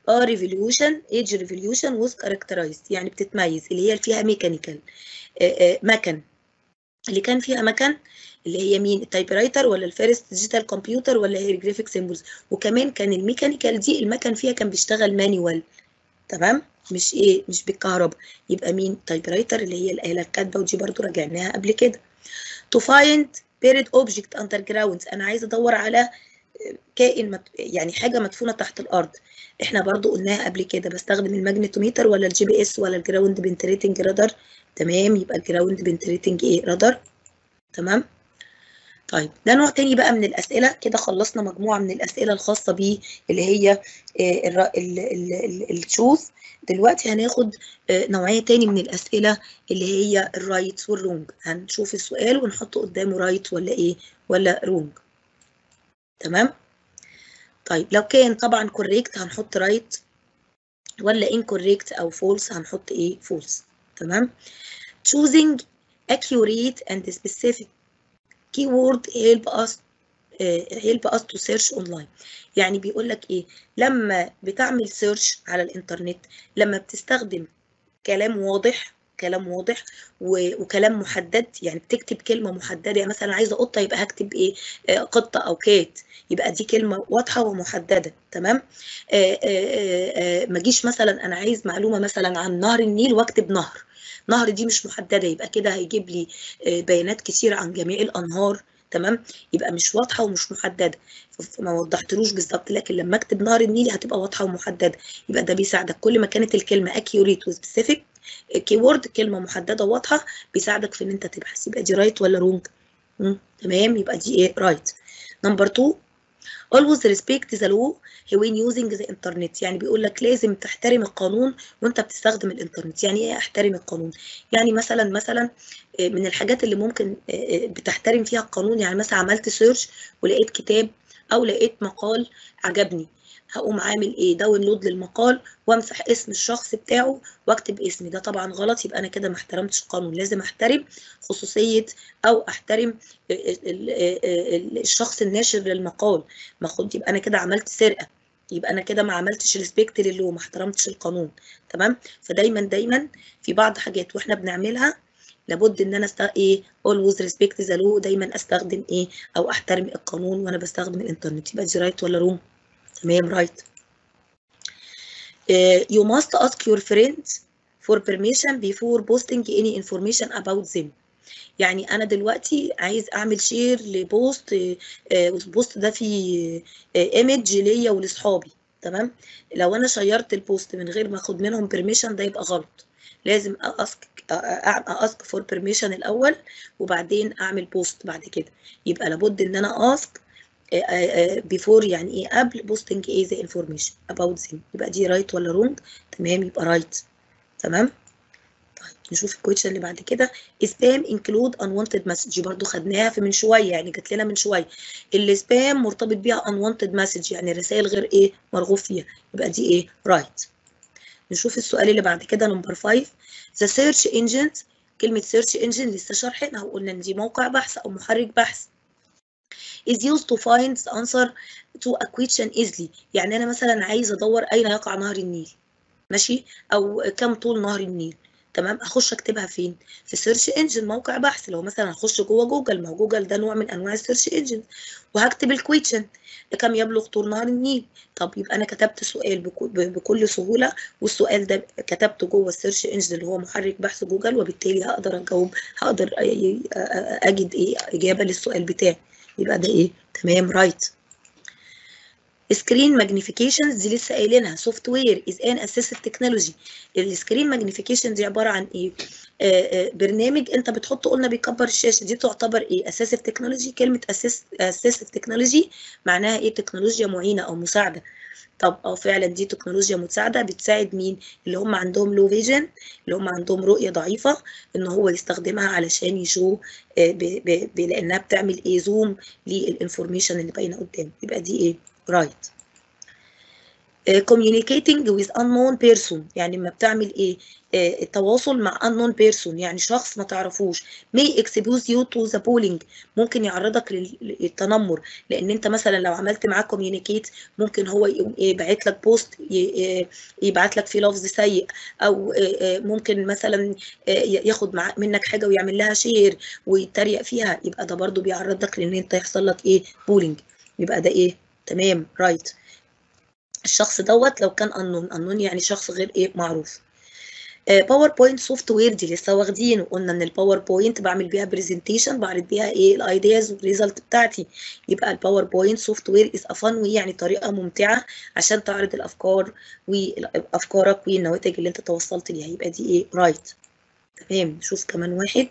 A: اه ريفوليوشن ايج ريفوليوشن was characterized يعني بتتميز اللي هي اللي فيها ميكانيكال مكن اللي كان فيها مكن اللي هي مين التايب رايتر ولا الفيرست ديجيتال كمبيوتر ولا هيروغليفيك سيمبلز وكمان كان الميكانيكال دي المكن فيها كان بيشتغل مانيوال تمام مش ايه مش بالكهرباء يبقى مين تايب رايتر اللي هي الاله الكاتبه ودي برضو راجعناها قبل كده to find buried object underground انا عايزه ادور على كائن مت... يعني حاجه مدفونه تحت الارض احنا برضو قلناها قبل كده بستخدم الماجنتوميتر ولا الجي بي اس ولا الجراوند بنتريتنج رادار تمام يبقى الجراوند بنتريتنج ايه رادار تمام طيب ده نوع تاني بقى من الاسئله كده خلصنا مجموعه من الاسئله الخاصه بيه اللي هي الشوز دلوقتي هناخد نوعيه تاني من الاسئله اللي هي الرايت والرونج هنشوف السؤال ونحط قدامه رايت ولا ايه ولا رونج تمام طيب لو كان طبعا كوريكت هنحط رايت ولا incorrect او false هنحط ايه false تمام choosing accurate and specific keyword help us uh, help us to search online يعني بيقول لك ايه لما بتعمل سيرش على الانترنت لما بتستخدم كلام واضح كلام واضح وكلام محدد يعني بتكتب كلمه محدده يعني مثلا عايزه قطه يبقى هكتب ايه آه قطه او كات يبقى دي كلمه واضحه ومحدده تمام آه آه ما اجيش مثلا انا عايز معلومه مثلا عن نهر النيل واكتب نهر نهر دي مش محدده يبقى كده هيجيب لي بيانات كتير عن جميع الانهار تمام يبقى مش واضحه ومش محدده ما وضحتلوش بالظبط لكن لما اكتب نهر النيل هتبقى واضحه ومحدده يبقى ده بيساعدك كل ما كانت الكلمه accurate وسبيسيفيك كيورد كلمه محدده وواضحه بيساعدك في ان انت تبحث يبقى دي رايت ولا رونج تمام يبقى دي ايه رايت نمبر 2 always respect the law when using the internet يعني بيقول لك لازم تحترم القانون وانت بتستخدم الانترنت يعني ايه احترم القانون يعني مثلا مثلا من الحاجات اللي ممكن بتحترم فيها القانون يعني مثلا عملت سيرش ولقيت كتاب او لقيت مقال عجبني هقوم عامل ايه داونلود للمقال وامسح اسم الشخص بتاعه واكتب اسمي ده طبعا غلط يبقى انا كده ما احترمتش القانون لازم احترم خصوصيه او احترم الشخص الناشر للمقال ما خد يبقى انا كده عملت سرقه يبقى انا كده ما عملتش ريسبكت للو ما احترمتش القانون تمام فدايما دايما في بعض حاجات واحنا بنعملها لابد ان انا است... ايه always respect the law دايما استخدم ايه او احترم القانون وانا بستخدم الانترنت يبقى دي رايت ولا روم تمام رايت uh, you must ask your friends for permission before posting any information about them يعني انا دلوقتي عايز اعمل شير لبوست البوست ده فيه ايمج ليا ولاصحابي تمام لو انا شيرت البوست من غير ما اخد منهم بيرميشن ده يبقى غلط لازم اسك اسك فور بيرميشن الاول وبعدين اعمل بوست بعد كده يبقى لابد ان انا اسك بيفور يعني ايه قبل بوستنج ايه ذا انفورميشن اباوت them يبقى دي رايت ولا رونج تمام يبقى رايت تمام طيب نشوف الكويشن اللي بعد كده سبام انكلود unwanted مسج برضو خدناها في من شويه يعني جات لنا من شويه السبام مرتبط بيها unwanted مسج يعني رسائل غير ايه مرغوب فيها يبقى دي ايه رايت نشوف السؤال اللي بعد كده نمبر 5 ذا سيرش انجنز كلمه سيرش انجن لسه شارحينها وقلنا ان دي موقع بحث او محرك بحث is used to find the answer to a question easily يعني انا مثلا عايز ادور اين يقع نهر النيل ماشي او كم طول نهر النيل تمام اخش اكتبها فين في سيرش انجن موقع بحث لو مثلا هخش جوه جوجل ما هو جوجل ده نوع من انواع السيرش انجن وهكتب الكويشن كم يبلغ طول نهر النيل طب يبقى انا كتبت سؤال بكل سهوله والسؤال ده كتبته جوه السيرش انجن اللي هو محرك بحث جوجل وبالتالي هقدر اجاوب هقدر اجد ايه اجابه للسؤال بتاعي يبقى ده ايه تمام رايت سكرين ماجنيفيكيشنز دي لسه قايلينها سوفت وير از ان اسيستيف تكنولوجي السكرين ماجنيفيكيشن دي عباره عن ايه آه آه برنامج انت بتحطه قلنا بيكبر الشاشه دي تعتبر ايه اسيستيف تكنولوجي كلمه اسيستيف تكنولوجي معناها ايه تكنولوجيا معينه او مساعده طب اه فعلا دي تكنولوجيا مساعده بتساعد مين اللي هم عندهم لو فيجن اللي هم عندهم رؤيه ضعيفه ان هو يستخدمها علشان يشو آه لانها بتعمل ايه زوم للانفورميشن اللي باينه قدامه يبقى دي ايه رايت communicating with unknown person يعني لما بتعمل ايه آه، التواصل مع unknown person يعني شخص ما تعرفوش may expose you to the bullying ممكن يعرضك لل- للتنمر لان انت مثلا لو عملت معاه communicate ممكن هو يقوم يبعت لك بوست يبعت لك فيه لفظ سيء او آه، آه، ممكن مثلا آه، ياخد مع منك حاجه ويعمل لها شير ويتريق فيها يبقى ده برضو بيعرضك لان انت يحصل لك ايه بولينج يبقى ده ايه تمام رايت الشخص دوت لو كان unknown unknown يعني شخص غير ايه معروف باوربوينت سوفت وير دي لسه واخدينه قلنا ان الباوربوينت بعمل بيها برزنتيشن بعرض بيها ايه الايدياز والريزلت بتاعتي يبقى الباوربوينت سوفت وير از افن وي يعني طريقه ممتعه عشان تعرض الافكار وافكارك والنواتج اللي انت توصلت ليها يبقى دي ايه رايت تمام نشوف كمان واحد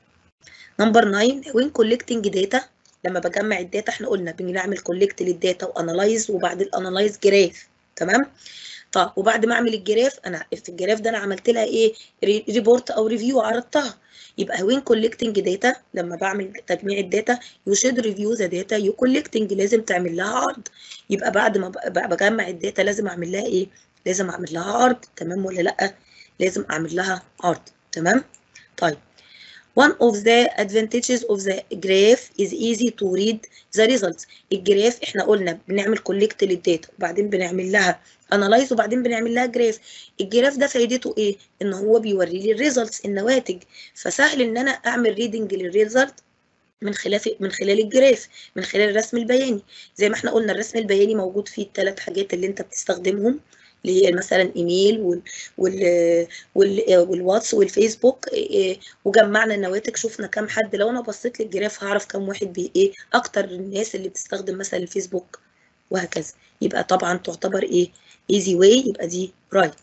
A: نمبر 9 وين كولكتنج داتا لما بجمع الداتا احنا قلنا بنعمل كولكت للداتا وانالايز وبعد الانالايز جراف تمام طب وبعد ما اعمل الجراف انا في الجراف ده انا عملت لها ايه ريبورت او ريفيو عرضتها يبقى وين كولكتنج داتا لما بعمل تجميع الداتا يو شود ريفيو ذا داتا يو كولكتنج لازم تعمل لها عرض يبقى بعد ما ب- بجمع الداتا لازم اعمل لها ايه لازم اعمل لها عرض تمام ولا لا لازم اعمل لها عرض تمام طيب One of the advantages of the graph is easy to read the results. الجراف احنا قلنا بنعمل كولكت للداتا وبعدين بنعمل لها انالايز وبعدين بنعمل لها جراف. الجراف ده فايدته ايه؟ ان هو بيوري لي الريزلتس النواتج فسهل ان انا اعمل ريدنج للريزلت من خلال من خلال الجراف من خلال الرسم البياني زي ما احنا قلنا الرسم البياني موجود فيه الثلاث حاجات اللي انت بتستخدمهم اللي هي مثلا ايميل وال وال وال والواتس والفيسبوك إيه، وجمعنا النواتج شفنا كام حد لو انا بصيت للجراف هعرف كام واحد بي ايه اكتر الناس اللي بتستخدم مثلا الفيسبوك وهكذا يبقى طبعا تعتبر ايه ايزي واي يبقى دي رايت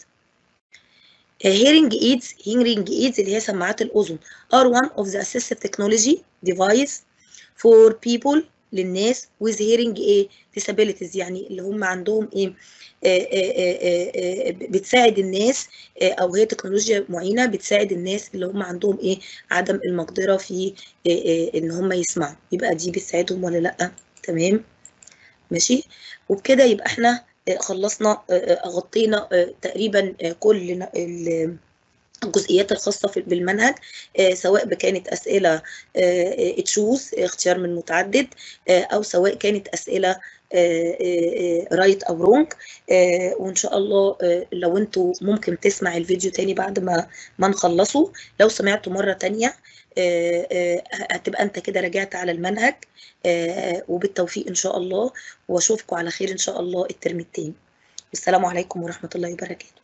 A: hearing aids hearing aids اللي هي سماعات الأذن are one of the assistive technology device for people للناس with hearing ايه disabilities يعني اللي هم عندهم ايه آه، آه، آه، آه، بتساعد الناس آه، او هي تكنولوجيا معينه بتساعد الناس اللي هم عندهم ايه عدم المقدره في آه، آه، ان هم يسمعوا يبقى دي بتساعدهم ولا لا تمام ماشي وبكده يبقى احنا آه، خلصنا آه، آه، غطينا آه، تقريبا آه، كل ن- ال- الجزئيات الخاصة في- بالمنهج آه، سواء كانت أسئلة تشوز اختيار من متعدد آه، أو سواء كانت أسئلة رايت أو رونج وإن شاء الله آه، لو أنتوا ممكن تسمع الفيديو تاني بعد ما ما نخلصه لو سمعته مرة تانية آه، آه، هتبقى أنت كده رجعت على المنهج آه، وبالتوفيق إن شاء الله وأشوفكم على خير إن شاء الله الترم التاني والسلام عليكم ورحمة الله وبركاته